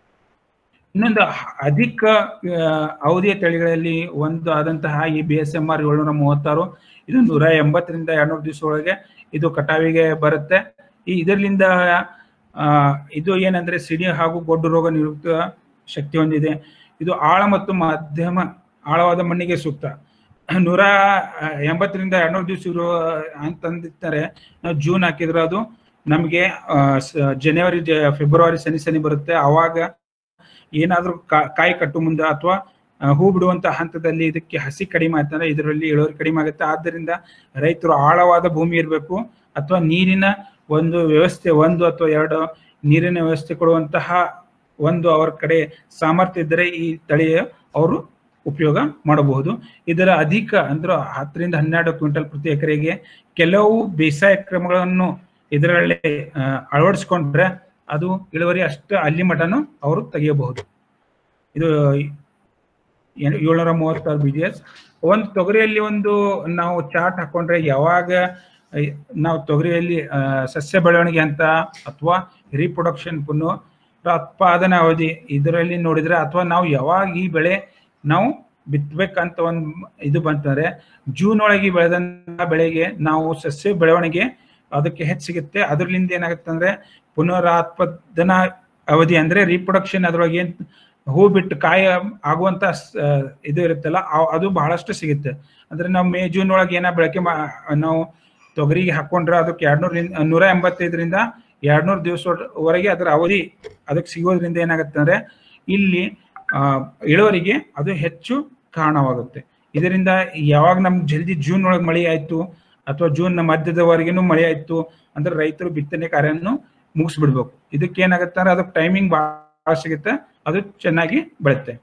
ಇನ್ನೊಂದು ಅಧಿಕ ಆ, ಅವಧಿಯ ತಳಿಗಳಲ್ಲಿ ಒಂದು ಆದಂತಹ ಈ ಬಿ ಎಸ್ ಎಂ ಆರ್ ಏಳ್ನೂರ ಮೂವತ್ತಾರು ಇದು ನೂರ ಎಂಬತ್ತರಿಂದ ಎರಡ್ನೂರು ದಿವಸ ಒಳಗೆ ಇದು ಕಟಾವಿಗೆ ಬರುತ್ತೆ ಈ ಇದರಿಂದ ಆ, ಇದು ಏನಂದ್ರೆ ಸಿಡಿ ಹಾಗೂ ಗೊಡ್ಡು ರೋಗ ನಿರೋಧಕ ಶಕ್ತಿ ಹೊಂದಿದೆ ಇದು ಆಳ ಮತ್ತು ಮಧ್ಯಮ ಆಳವಾದ ಮಣ್ಣಿಗೆ ಸೂಕ್ತ ನೂರ ಆ, ಎಂಬತ್ತರಿಂದ ಎರಡ್ನೂರು ದಿವಸ ಇರೋ ಅಂತಂದಿರ್ತಾರೆ ನಾವು ಜೂನ್ ಹಾಕಿದ್ರೆ ಅದು ನಮಗೆ ಆ, ಸ- ಜನವರಿ ಜ- ಫೆಬ್ರವರಿ ಶನಿ ಶನಿ ಬರುತ್ತೆ ಅವಾಗ ಏನಾದ್ರೂ ಕಾ- ಕಾಯಿ ಕಟ್ಟು ಮುಂದೆ ಅಥವಾ ಆ, ಹೂ ಬಿಡುವಂತ ಹಂತದಲ್ಲಿ ಇದಕ್ಕೆ ಹಸಿ ಕಡಿಮೆ ಆಯ್ತಂದ್ರೆ ಇದರಲ್ಲಿ ಇಳುವರಿ ಕಡಿಮೆ ಆಗುತ್ತೆ ಆದ್ದರಿಂದ ರೈತರು ಆಳವಾದ ಭೂಮಿ ಇರಬೇಕು ಅಥವಾ ನೀರಿನ ಒಂದು ವ್ಯವಸ್ಥೆ ಒಂದು ಅಥವಾ ಎರಡು ನೀರಿನ ವ್ಯವಸ್ಥೆ ಕೊಡುವಂತಹ ಒಂದು ಅವರ ಕಡೆ ಸಾಮರ್ಥ್ಯ ಇದ್ದರೆ ಈ ತಳಿಯ ಅವರು ಉಪಯೋಗ ಮಾಡಬಹುದು ಇದರ ಅಧಿಕ ಅಂದ್ರೆ ಹತ್ತರಿಂದ ಹನ್ನೆರಡು ಕ್ವಿಂಟಲ್ ಪ್ರತಿ ಎಕರೆಗೆ ಕೆಲವು ಬೇಸಾಯ ಕ್ರಮಗಳನ್ನು ಇದರಲ್ಲಿ ಆ, ಅಳವಡಿಸ್ಕೊಂಡ್ರೆ ಅದು ಇಳುವರಿ ಅಷ್ಟು ಅಲ್ಲಿ ಮಟನು ಅವರು ತೆಗೆಯಬಹುದು ಇದು ಏನು ಏಳ್ನೂರ ಮೂವತ್ತಾರು ಬಿ ಎಸ್ ಒಂದು ತೊಗರಿಯಲ್ಲಿ ಒಂದು ನಾವು ಚಾರ್ಟ್ ಹಾಕೊಂಡ್ರೆ ಯಾವಾಗ ಐ, ನಾವು ತೊಗರಿಯಲ್ಲಿ ಆ, ಸಸ್ಯ ಬೆಳವಣಿಗೆ ಅಂತ ಅಥವಾ ರೀಪ್ರೊಡಕ್ಷನ್ ಪುನ್ನು ಉತ್ಪಾದನಾ ಅವಧಿ ಇದರಲ್ಲಿ ನೋಡಿದ್ರೆ ಅಥವಾ ನಾವು ಯಾವಾಗ ಈ ಬೆಳೆ ನಾವು ಬಿತ್ತಬೇಕಂತ ಒಂದು ಇದು ಬಂತಂದ್ರೆ ಜೂನ್ ಒಳಗೆ ಬೆಳೆದಂತ ಬೆಳೆಗೆ ನಾವು ಸಸ್ಯ ಬೆಳವಣಿಗೆ ಅದಕ್ಕೆ ಹೆಚ್ಚು ಸಿಗುತ್ತೆ ಅದರಿಂದ ಏನಾಗುತ್ತೆ ಅಂದ್ರೆ ಪುನರಾತ್ಪಾದನಾ ಅವಧಿ ಅಂದ್ರೆ ರೀಪ್ರೊಡಕ್ಷನ್ ಅದ್ರೊಳಗೆ ಏನ್ ಹೂ ಬಿಟ್ಟು ಕಾಯಿ ಆಗುವಂತ ಸ- ಇದು ಇರುತ್ತಲ್ಲ ಆ- ಅದು ಬಹಳಷ್ಟು ಸಿಗುತ್ತೆ ಅಂದ್ರೆ ನಾವು ಮೇ ಜೂನ್ ಒಳಗೆ ಏನ ಬಳಕೆ ಮಾ ನಾವು ತೊಗರಿಗೆ ಹಾಕೊಂಡ್ರೆ ಅದಕ್ಕೆ ಎರಡ್ನೂರ ನೂರ ಎಂಬತ್ತೈದರಿಂದ ಎರಡ್ನೂರು ದಿವಸವರೆಗೆ ಅದರ ಅವಧಿ ಅದಕ್ಕೆ ಸಿಗೋದ್ರಿಂದ ಏನಾಗುತ್ತೆ ಅಂದ್ರೆ ಇಲ್ಲಿ ಆ, ಇಳುವರಿಗೆ ಅದು ಹೆಚ್ಚು ಕಾರಣವಾಗುತ್ತೆ ಇದರಿಂದ ಯಾವಾಗ ನಮ್ಗೆ ಜಲ್ದಿ ಜೂನ್ ಒಳಗೆ ಮಳೆ ಆಯ್ತು ಅಥವಾ ಜೂನ್ ಮಧ್ಯದವರೆಗೂ ಮಳೆ ಆಯ್ತು ಅಂದ್ರೆ ರೈತರು ಬಿತ್ತನೆ ಕಾರ್ಯವನ್ನು ಮುಗಿಸ್ಬಿಡ್ಬೇಕು ಇದಕ್ಕೆ ಏನಾಗುತ್ತೆ ಅಂದ್ರೆ ಅದಕ್ಕೆ ಟೈಮಿಂಗ್ ಬಹಳ ಸಿಗುತ್ತೆ ಅದು ಚೆನ್ನಾಗಿ ಬೆಳುತ್ತೆ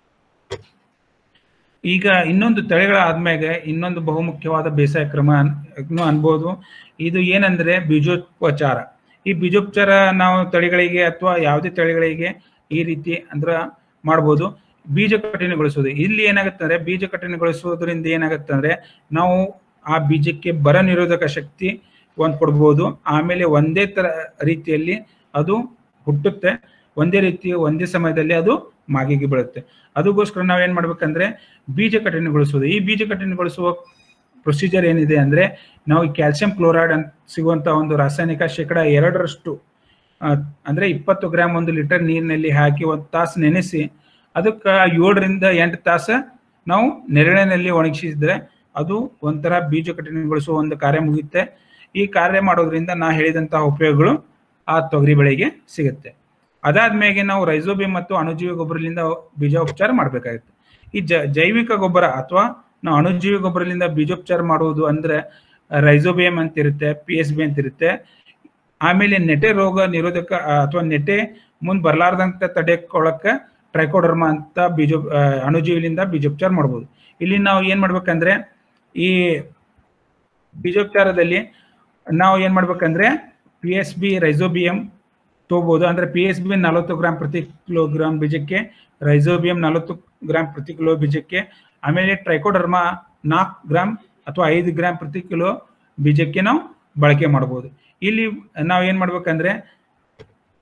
ಈಗ ಇನ್ನೊಂದು ತಳಿಗಳ ಆದ್ಮ್ಯಾಗ ಇನ್ನೊಂದು ಬಹುಮುಖ್ಯವಾದ ಬೇಸಾಯ ಕ್ರಮ ಅನ್- ನು ಅನ್ಬೋದು ಇದು ಏನಂದ್ರೆ ಬೀಜೋಪಚಾರ ಈ ಬೀಜೋಪಚಾರ ನಾವು ತಳಿಗಳಿಗೆ ಅಥವಾ ಯಾವುದೇ ತಳಿಗಳಿಗೆ ಈ ರೀತಿ ಅಂದ್ರ ಮಾಡ್ಬೋದು ಬೀಜ ಕಠಿಣಗೊಳಿಸೋದು ಇಲ್ಲಿ ಏನಾಗುತ್ತೆ ಅಂದ್ರೆ ಬೀಜ ಕಠಿಣಗೊಳಿಸೋದ್ರಿಂದ ಏನಾಗುತ್ತೆ ಅಂದ್ರೆ ನಾವು ಆ ಬೀಜಕ್ಕೆ ಬರ ನಿರೋಧಕ ಶಕ್ತಿ ಒಂದ್ ಕೊಡ್ಬೋದು ಆಮೇಲೆ ಒಂದೇ ತರ ರೀತಿಯಲ್ಲಿ ಅದು ಹುಟ್ಟುತ್ತೆ ಒಂದೇ ರೀತಿ ಒಂದೇ ಸಮಯದಲ್ಲಿ ಅದು ಮಾಗಿಗೆ ಬೀಳುತ್ತೆ ಅದಕ್ಕೋಸ್ಕರ ನಾವೇನ್ ಮಾಡ್ಬೇಕಂದ್ರೆ ಬೀಜ ಕಠಿಣಗೊಳಿಸೋದು ಈ ಬೀಜ ಕಠಿಣಗೊಳಿಸುವ ಪ್ರೊಸೀಜರ್ ಏನಿದೆ ಅಂದ್ರೆ ನಾವು ಕ್ಯಾಲ್ಸಿಯಂ ಕ್ಲೋರೈಡ್ ಅಂತ ಸಿಗುವಂತ ಒಂದು ರಾಸಾಯನಿಕ ಶೇಕಡ ಎರಡರಷ್ಟು ಆ, ಅಂದ್ರೆ ಇಪ್ಪತ್ತು ಗ್ರಾಮ್ ಒಂದು ಲೀಟರ್ ನೀರಿನಲ್ಲಿ ಹಾಕಿ ಒಂದು ತಾಸು ನೆನೆಸಿ ಅದಕ್ಕೆ ಏಳರಿಂದ ಎಂಟು ತಾಸು ನಾವು ನೆರಳಿನಲ್ಲಿ ಒಣಗಿಸಿದ್ರೆ ಅದು ಒಂಥರ ಬೀಜ ಕಠಿಣಗೊಳಿಸುವ ಒಂದು ಕಾರ್ಯ ಮುಗಿಯುತ್ತೆ ಈ ಕಾರ್ಯ ಮಾಡೋದ್ರಿಂದ ನಾ ಹೇಳಿದಂತಹ ಉಪಯೋಗಗಳು ಆ ತೊಗರಿ ಬೆಳೆಗೆ ಸಿಗುತ್ತೆ ಅದಾದ್ಮೇಲೆ ನಾವು ರೈಸೋಬಿಯಂ ಮತ್ತು ಅಣುಜೀವಿ ಗೊಬ್ಬರದಿಂದ ಬೀಜೋಪಚಾರ ಮಾಡಬೇಕಾಗುತ್ತೆ ಈ ಜ ಜೈವಿಕ ಗೊಬ್ಬರ ಅಥವಾ ನಾವು ಅಣುಜೀವಿ ಗೊಬ್ಬರದಿಂದ ಬೀಜೋಪಚಾರ ಮಾಡುವುದು ಅಂದ್ರೆ ರೈಸೋಬಿಯಂ ಅಂತ ಇರುತ್ತೆ ಪಿ ಎಸ್ ಬಿ ಅಂತ ಇರುತ್ತೆ ಆಮೇಲೆ ನೆಟೆ ರೋಗ ನಿರೋಧಕ ಆ, ಅಥವಾ ನೆಟೆ ಮುಂದ್ ಬರ್ಲಾರ್ದಂತ ತಡೆಕೊಳ್ಳಕ್ಕೆ ಟ್ರೈಕೋಡರ್ಮಾ ಅಂತ ಬೀಜ ಆ, ಅಣುಜೀವಿಲಿಂದ ಬೀಜೋಪಚಾರ ಮಾಡ್ಬೋದು ಇಲ್ಲಿ ನಾವು ಏನ್ ಮಾಡ್ಬೇಕಂದ್ರೆ ಈ ಬೀಜೋಪಚಾರದಲ್ಲಿ ನಾವು ಏನ್ ಮಾಡ್ಬೇಕಂದ್ರೆ ಪಿ ಎಸ್ ಬಿ ರೈಸೋಬಿಯಂ ತಗೋಬಹುದು ಅಂದ್ರೆ ಪಿ ಎಸ್ ಬಿ ನಲವತ್ತು ಗ್ರಾಮ್ ಪ್ರತಿ ಕಿಲೋಗ್ರಾಮ್ ಬೀಜಕ್ಕೆ ರೈಸೋಬಿಯಂ ನಲವತ್ತು ಗ್ರಾಮ್ ಪ್ರತಿ ಕಿಲೋ ಬೀಜಕ್ಕೆ ಆಮೇಲೆ ಟ್ರೈಕೋಡರ್ಮಾ ನಾಲ್ಕು ಗ್ರಾಮ್ ಅಥವಾ ಐದು ಗ್ರಾಮ್ ಪ್ರತಿ ಕಿಲೋ ಬೀಜಕ್ಕೆ ನಾವು ಬಳಕೆ ಮಾಡಬಹುದು ಇಲ್ಲಿ ನಾವು ಏನ್ ಮಾಡ್ಬೇಕಂದ್ರೆ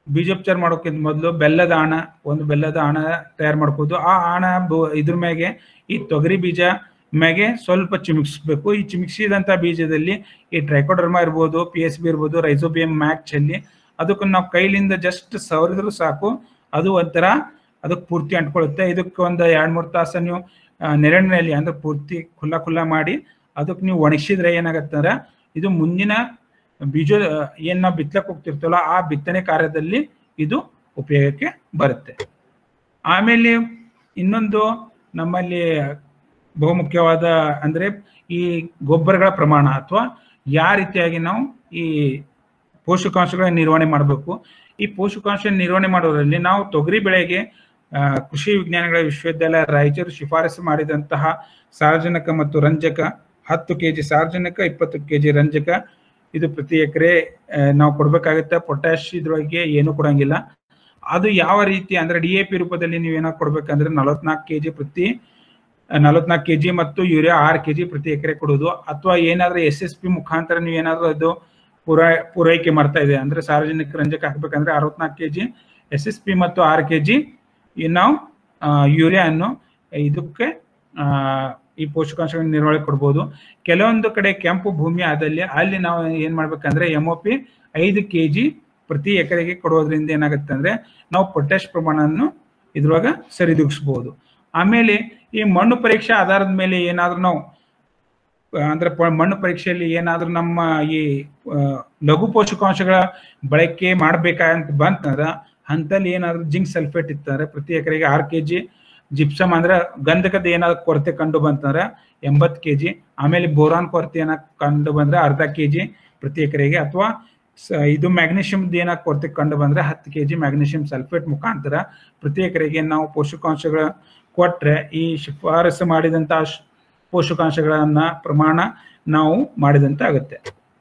ಬೀಜೋಪಚಾರ ಮಾಡೋಕ್ಕಿಂತ ಮೊದಲು ಬೆಲ್ಲದ ಆಣ ಒಂದು ಬೆಲ್ಲದ ಆಣ ತಯಾರು ಮಾಡ್ಕೋದು ಆ ಆಣ ಬ- ಇದ್ರ ಮ್ಯಾಗೆ ಈ ತೊಗರಿ ಬೀಜ ಮ್ಯಾಗೆ ಸ್ವಲ್ಪ ಚಿಮಿಕ್ಸ್ಬೇಕು ಈ ಚಿಮಿಕ್ಸಿದಂತ ಬೀಜದಲ್ಲಿ ಈ ಟ್ರೈಕೋಡರ್ಮಾ ಇರ್ಬೋದು ಪಿ ಎಸ್ ಬಿ ಇರ್ಬೋದು ರೈಸೋಬಿಯಂ ಮ್ಯಾಕ್ ಚೆಲ್ಲಿ ಅದಕ್ಕೆ ನಾವು ಕೈಲಿಂದ ಜಸ್ಟ್ ಸವರಿದ್ರು ಸಾಕು ಅದು ಒಂಥರ ಅದಕ್ಕೆ ಪೂರ್ತಿ ಅಂಟ್ಕೊಳ್ಳುತ್ತೆ ಇದಕ್ಕೆ ಒಂದು ಎರಡ್ ಮೂರು ತಾಸು ನೀವು ಆ, ನೆರಳಿನಲ್ಲಿ ಅಂದ್ರೆ ಪೂರ್ತಿ ಖುಲ್ಲಾ ಖುಲ್ಲಾ ಮಾಡಿ ಅದಕ್ಕೆ ನೀವು ಒಣಗಿಸಿದ್ರೆ ಏನಾಗತ್ತಂದ್ರೆ ಇದು ಮುಂದಿನ ಬೀಜ ಏನ್ ನಾವು ಬಿತ್ತಲಕ್ಕೆ ಹೋಗ್ತಿರ್ತವಲ್ಲ ಆ ಬಿತ್ತನೆ ಕಾರ್ಯದಲ್ಲಿ ಇದು ಉಪಯೋಗಕ್ಕೆ ಬರುತ್ತೆ ಆಮೇಲೆ ಇನ್ನೊಂದು ನಮ್ಮಲ್ಲಿ ಬಹುಮುಖ್ಯವಾದ ಅಂದ್ರೆ ಈ ಗೊಬ್ಬರಗಳ ಪ್ರಮಾಣ ಅಥವಾ ಯಾವ ರೀತಿಯಾಗಿ ನಾವು ಈ ಪೋಷಕಾಂಶಗಳ ನಿರ್ವಹಣೆ ಮಾಡಬೇಕು ಈ ಪೋಷಕಾಂಶ ನಿರ್ವಹಣೆ ಮಾಡೋದ್ರಲ್ಲಿ ನಾವು ತೊಗರಿ ಬೆಳೆಗೆ ಆ, ಕೃಷಿ ವಿಜ್ಞಾನಗಳ ವಿಶ್ವವಿದ್ಯಾಲಯ ರಾಯಚೂರು ಶಿಫಾರಸು ಮಾಡಿದಂತಹ ಸಾರಜನಕ ಮತ್ತು ರಂಜಕ ಹತ್ತು ಕೆಜಿ ಸಾರಜನಕ ಇಪ್ಪತ್ತು ಕೆಜಿ ರಂಜಕ ಇದು ಪ್ರತಿ ಎಕರೆ ನಾವು ಕೊಡ್ಬೇಕಾಗುತ್ತೆ ಪೊಟ್ಯಾಶ್ ಇದ್ರೊಳಗೆ ಏನು ಕೊಡಂಗಿಲ್ಲ ಅದು ಯಾವ ರೀತಿ ಅಂದ್ರೆ ಡಿ ಎ ಪಿ ರೂಪದಲ್ಲಿ ನೀವು ಏನೋ ಕೊಡ್ಬೇಕಂದ್ರೆ ನಲವತ್ನಾಲ್ಕು ಕೆಜಿ ಪ್ರತಿ ನಲವತ್ನಾಲ್ಕು ಕೆಜಿ ಮತ್ತು ಯೂರಿಯಾ ಆರು ಕೆಜಿ ಪ್ರತಿ ಎಕರೆ ಕೊಡೋದು ಅಥವಾ ಏನಾದ್ರೂ ಎಸ್ ಎಸ್ ಪಿ ಮುಖಾಂತರ ನೀವು ಏನಾದ್ರೂ ಅದು ಪೂರೈ ಪೂರೈಕೆ ಮಾಡ್ತಾ ಇದೆ ಅಂದ್ರೆ ಸಾರ್ವಜನಿಕ ರಂಜಕ ಹಾಕ್ಬೇಕಂದ್ರೆ ಅರವತ್ನಾಲ್ಕು ಕೆಜಿ ಎಸ್ ಎಸ್ ಪಿ ಮತ್ತು ಆರು ಕೆಜಿ ನಾವು ಆ, ಯೂರಿಯಾ ಅನ್ನು ಇದಕ್ಕೆ ಆ, ಈ ಪೋಷಕಾಂಶಗಳ ನಿರ್ವಹಣೆ ಕೊಡ್ಬೋದು ಕೆಲವೊಂದು ಕಡೆ ಕೆಂಪು ಭೂಮಿ ಆದಲ್ಲಿ ಅಲ್ಲಿ ನಾವು ಏನ್ ಮಾಡ್ಬೇಕಂದ್ರೆ ಎಂ ಒ ಪಿ ಐದು ಕೆ ಜಿ ಪ್ರತಿ ಎಕರೆಗೆ ಕೊಡೋದ್ರಿಂದ ಏನಾಗುತ್ತೆ ಅಂದ್ರೆ ನಾವು ಪೊಟ್ಯಾಶ್ ಪ್ರಮಾಣವನ್ನು ಇದ್ರೊಳಗ ಸರಿದೂಗಿಸ್ಬೋದು ಆಮೇಲೆ ಈ ಮಣ್ಣು ಪರೀಕ್ಷೆ ಆಧಾರದ ಮೇಲೆ ಏನಾದ್ರೂ ನಾವು ಆ, ಅಂದ್ರೆ ಪ- ಮಣ್ಣು ಪರೀಕ್ಷೆಯಲ್ಲಿ ಏನಾದ್ರೂ ನಮ್ಮ ಈ ಆ, ಲಘು ಪೋಷಕಾಂಶಗಳ ಬಳಕೆ ಮಾಡ್ಬೇಕಂತ ಬಂತಂದ್ರ ಅಂತಲ್ಲಿ ಏನಾದ್ರೂ ಜಿಂಕ್ ಸಲ್ಫೇಟ್ ಇತ್ತಂದ್ರೆ ಪ್ರತಿ ಎಕರೆಗೆ ಆರು ಕೆ ಜಿ ಜಿಪ್ಸಮ್ ಅಂದ್ರೆ ಗಂಧಕದ ಏನಾದ್ರು ಕೊರತೆ ಕಂಡು ಬಂತಂದ್ರೆ ಎಂಬತ್ತು ಕೆ ಜಿ ಆಮೇಲೆ ಬೋರಾನ್ ಕೊರತೆ ಏನ ಕಂಡು ಬಂದ್ರೆ ಅರ್ಧ ಕೆ ಜಿ ಪ್ರತಿ ಎಕರೆಗೆ ಅಥವಾ ಸ- ಇದು ಮ್ಯಾಗ್ನೀಷಿಯಮ್ದು ಏನಾದ್ರು ಕೊರತೆ ಕಂಡು ಬಂದ್ರೆ ಹತ್ತು ಕೆ ಜಿ ಮ್ಯಾಗ್ನೀಷಿಯಂ ಸಲ್ಫೇಟ್ ಮುಖಾಂತರ ಪ್ರತಿ ಎಕರೆಗೆ ನಾವು ಪೋಷಕಾಂಶಗಳ ಕೊಟ್ರೆ ಈ ಶಿಫಾರಸು ಮಾಡಿದಂತ ಶ್- ಪೋಷಕಾಂಶಗಳನ್ನ ಪ್ರಮಾಣ ನಾವು ಮಾಡಿದಂತ ಆಗುತ್ತೆ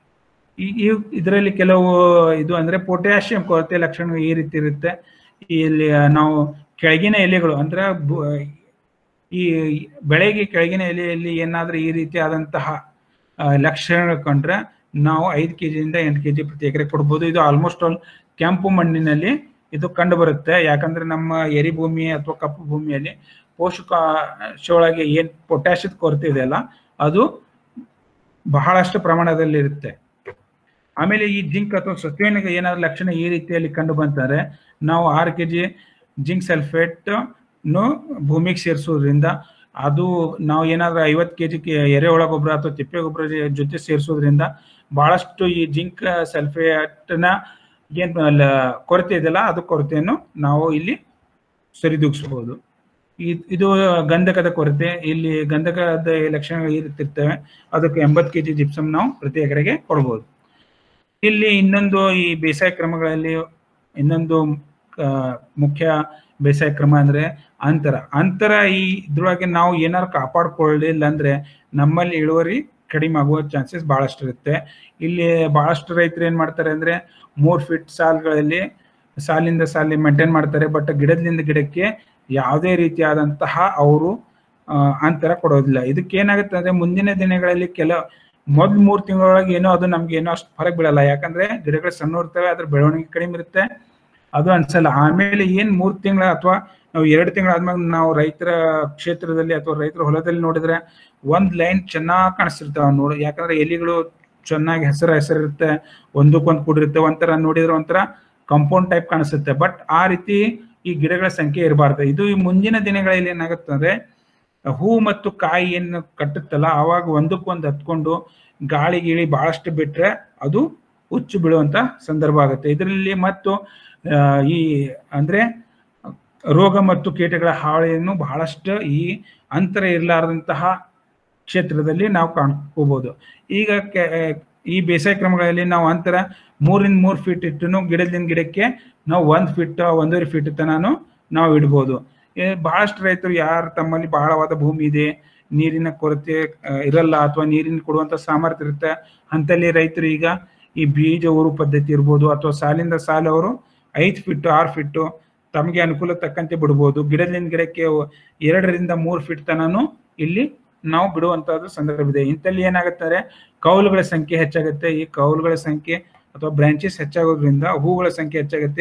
ಈ ಈ- ಇದರಲ್ಲಿ ಕೆಲವು ಇದು ಅಂದ್ರೆ ಪೊಟ್ಯಾಷಿಯಂ ಕೊರತೆ ಲಕ್ಷಣ ಈ ರೀತಿ ಇರುತ್ತೆ ಇಲ್ಲಿ ನಾವು ಕೆಳಗಿನ ಎಲೆಗಳು ಅಂದ್ರೆ ಬು- ಈ ಬೆಳೆಗೆ ಕೆಳಗಿನ ಎಲೆಯಲ್ಲಿ ಏನಾದ್ರೂ ಈ ರೀತಿಯಾದಂತಹ ಆ, ಲಕ್ಷಣಗಳು ಕಂಡ್ರೆ ನಾವು ಐದು ಕೆಜಿಯಿಂದ ಎಂಟು ಕೆಜಿ ಪ್ರತಿ ಎಕರೆ ಕೊಡ್ಬೋದು ಇದು ಆಲ್ಮೋಸ್ಟ್ ಆಲ್ ಕೆಂಪು ಮಣ್ಣಿನಲ್ಲಿ ಇದು ಕಂಡು ಬರುತ್ತೆ ಯಾಕಂದ್ರೆ ನಮ್ಮ ಎರಿ ಭೂಮಿ ಅಥವಾ ಕಪ್ಪು ಭೂಮಿಯಲ್ಲಿ ಪೋಷಕಾಂಶ ಒಳಗೆ ಏನ್ ಪೊಟ್ಯಾಷಿಯದ ಕೊರತೆ ಇದೆಯಲ್ಲ ಅದು ಬಹಳಷ್ಟು ಪ್ರಮಾಣದಲ್ಲಿ ಇರುತ್ತೆ ಆಮೇಲೆ ಈ ಜಿಂಕ್ ಅಥವಾ ಸತ್ವೇನ ಏನಾದ್ರು ಲಕ್ಷಣ ಈ ರೀತಿಯಲ್ಲಿ ಕಂಡು ಬಂತಾರೆ ನಾವು ಆರು ಕೆ ಜಿ ಜಿಂಕ್ ಸಲ್ಫೇಟ್ ನು ಭೂಮಿಗೆ ಸೇರಿಸೋದ್ರಿಂದ ಅದು ನಾವು ಏನಾದ್ರೂ ಐವತ್ತು ಕೆ ಜಿ ಎರೆಹುಳ ಗೊಬ್ಬರ ಅಥವಾ ತಿಪ್ಪೆ ಗೊಬ್ಬರ ಜೊತೆ ಸೇರಿಸೋದ್ರಿಂದ ಬಹಳಷ್ಟು ಈ ಜಿಂಕ್ ಸಲ್ಫೇಟ್ನ ಏನ್ ಲ- ಕೊರತೆ ಇದೆಯಲ್ಲ ಅದು ಕೊರತೆಯನ್ನು ನಾವು ಇಲ್ಲಿ ಸರಿದೂಗಿಸಬಹುದು ಇ- ಇದು ಗಂಧಕದ ಕೊರತೆ ಇಲ್ಲಿ ಗಂಧಕದ ಲಕ್ಷಣಗಳು ಇರುತ್ತಿರ್ತವೆ ಅದಕ್ಕೆ ಎಂಬತ್ತು ಕೆಜಿ ಜಿಪ್ಸಮ್ ನಾವು ಪ್ರತಿ ಎಕರೆಗೆ ಕೊಡ್ಬೋದು ಇಲ್ಲಿ ಇನ್ನೊಂದು ಈ ಬೇಸಾಯ ಕ್ರಮಗಳಲ್ಲಿ ಇನ್ನೊಂದು ಆ, ಮುಖ್ಯ ಬೇಸಾಯ ಕ್ರಮ ಅಂದ್ರೆ ಅಂತರ ಅಂತರ ಈ ಇದ್ರೊಳಗೆ ನಾವು ಏನಾದ್ರು ಕಾಪಾಡ್ಕೊಳ್ಳಿಲ್ಲ ಅಂದ್ರೆ ನಮ್ಮಲ್ಲಿ ಇಳುವರಿ ಕಡಿಮೆ ಆಗುವ ಚಾನ್ಸಸ್ ಬಹಳಷ್ಟು ಇರುತ್ತೆ ಇಲ್ಲಿ ಬಹಳಷ್ಟು ರೈತರು ಏನ್ ಮಾಡ್ತಾರೆ ಅಂದ್ರೆ ಮೂರ್ ಫೀಟ್ ಸಾಲ್ಗಳಲ್ಲಿ ಸಾಲಿಂದ ಸಾಲಿ ಮೇಂಟೈನ್ ಮಾಡ್ತಾರೆ ಬಟ್ ಗಿಡದಿಂದ ಗಿಡಕ್ಕೆ ಯಾವುದೇ ರೀತಿಯಾದಂತಹ ಅವರು ಆ, ಅಂತರ ಕೊಡೋದಿಲ್ಲ ಇದಕ್ಕೆ ಏನಾಗುತ್ತೆ ಅಂದ್ರೆ ಮುಂದಿನ ದಿನಗಳಲ್ಲಿ ಕೆಲ ಮೊದ್ ಮೂರ್ ತಿಂಗಳೊಳಗೆ ಏನೋ ಅದು ನಮ್ಗೆ ಏನೋ ಅಷ್ಟು ಫರಕ್ ಬೀಳಲ್ಲ ಯಾಕಂದ್ರೆ ಗಿಡಗಳು ಸಣ್ಣ ಇರ್ತವೆ ಅದ್ರ ಬೆಳವಣಿಗೆ ಕಡಿಮೆ ಇರುತ್ತೆ ಅದು ಅನ್ಸಲ್ಲ ಆಮೇಲೆ ಏನ್ ಮೂರ್ ತಿಂಗಳ ಅಥವಾ ನಾವು ಎರಡು ತಿಂಗಳಾದ್ಮೇಲೆ ನಾವು ರೈತರ ಕ್ಷೇತ್ರದಲ್ಲಿ ಅಥವಾ ರೈತರ ಹೊಲದಲ್ಲಿ ನೋಡಿದ್ರೆ ಒಂದ್ ಲೈನ್ ಚೆನ್ನಾಗಿ ಕಾಣಿಸ್ತಿರ್ತಾವ ನೋಡು ಯಾಕಂದ್ರೆ ಎಲಿಗಳು ಚೆನ್ನಾಗಿ ಹೆಸರು ಹೆಸರಿರುತ್ತೆ ಒಂದಕ್ಕೊಂದು ಕೂಡಿರುತ್ತೆ ಒಂಥರ ನೋಡಿದ್ರೆ ಒಂಥರ ಕಾಂಪೌಂಡ್ ಟೈಪ್ ಕಾಣಿಸುತ್ತೆ ಬಟ್ ಆ ರೀತಿ ಈ ಗಿಡಗಳ ಸಂಖ್ಯೆ ಇರಬಾರ್ದು ಇದು ಈ ಮುಂದಿನ ದಿನಗಳಲ್ಲಿ ಏನಾಗುತ್ತೆ ಅಂದ್ರೆ ಹೂ ಮತ್ತು ಕಾಯಿ ಏನು ಕಟ್ಟುತ್ತಲ್ಲ ಆವಾಗ ಒಂದಕ್ಕೊಂದು ಹತ್ಕೊಂಡು ಗಾಳಿ ಗೀಳಿ ಬಹಳಷ್ಟು ಬಿಟ್ರೆ ಅದು ಹುಚ್ಚು ಬೀಳುವಂತ ಸಂದರ್ಭ ಆಗುತ್ತೆ ಇದರಲ್ಲಿ ಮತ್ತು ಆ, ಈ ಅಂದ್ರೆ ರೋಗ ಮತ್ತು ಕೀಟಗಳ ಹಾವಳಿಯನ್ನು ಬಹಳಷ್ಟು ಈ ಅಂತರ ಇರಲಾರದಂತಹ ಕ್ಷೇತ್ರದಲ್ಲಿ ನಾವು ಕಾಣ್ಕೋಬಹುದು ಈಗ ಕೆ- ಈ ಬೇಸಾಯ ಕ್ರಮಗಳಲ್ಲಿ ನಾವು ಅಂತರ ಮೂರಿಂದ ಮೂರು ಫೀಟ್ ಇಟ್ಟು ಗಿಡದಿಂದ ಗಿಡಕ್ಕೆ ನಾವು ಒಂದ್ ಫೀಟ್ ಒಂದೂವರೆ ಫೀಟ್ ತನಾನು ನಾವು ಇಡ್ಬೋದು ಏ, ಬಹಳಷ್ಟು ರೈತರು ಯಾರು ತಮ್ಮಲ್ಲಿ ಬಹಳವಾದ ಭೂಮಿ ಇದೆ ನೀರಿನ ಕೊರತೆ ಆ, ಇರಲ್ಲ ಅಥವಾ ನೀರಿನ ಕೊಡುವಂತ ಸಾಮರ್ಥ್ಯ ಇರುತ್ತೆ ಅಂತಲ್ಲಿ ರೈತರು ಈಗ ಈ ಬೀಜ ಊರು ಪದ್ಧತಿ ಇರ್ಬೋದು ಅಥವಾ ಸಾಲಿಂದ ಸಾಲು ಅವರು ಐದು ಫೀಟ್ ಆರು ಫೀಟ್ ತಮಗೆ ಅನುಕೂಲ ತಕ್ಕಂತೆ ಬಿಡ್ಬೋದು ಗಿಡದಿಂದ ಗಿಡಕ್ಕೆ ಎರಡರಿಂದ ಮೂರು ಫೀಟ್ ತನನು ಇಲ್ಲಿ ನಾವು ಬಿಡುವಂತಹದ್ದು ಸಂದರ್ಭ ಇದೆ ಇಂಥಲ್ಲಿ ಏನಾಗುತ್ತೆ ಕೌಲುಗಳ ಸಂಖ್ಯೆ ಹೆಚ್ಚಾಗುತ್ತೆ ಈ ಕೌಲುಗಳ ಸಂಖ್ಯೆ ಅಥವಾ ಬ್ರಾಂಚಸ್ ಹೆಚ್ಚಾಗೋದ್ರಿಂದ ಹೂಗಳ ಸಂಖ್ಯೆ ಹೆಚ್ಚಾಗುತ್ತೆ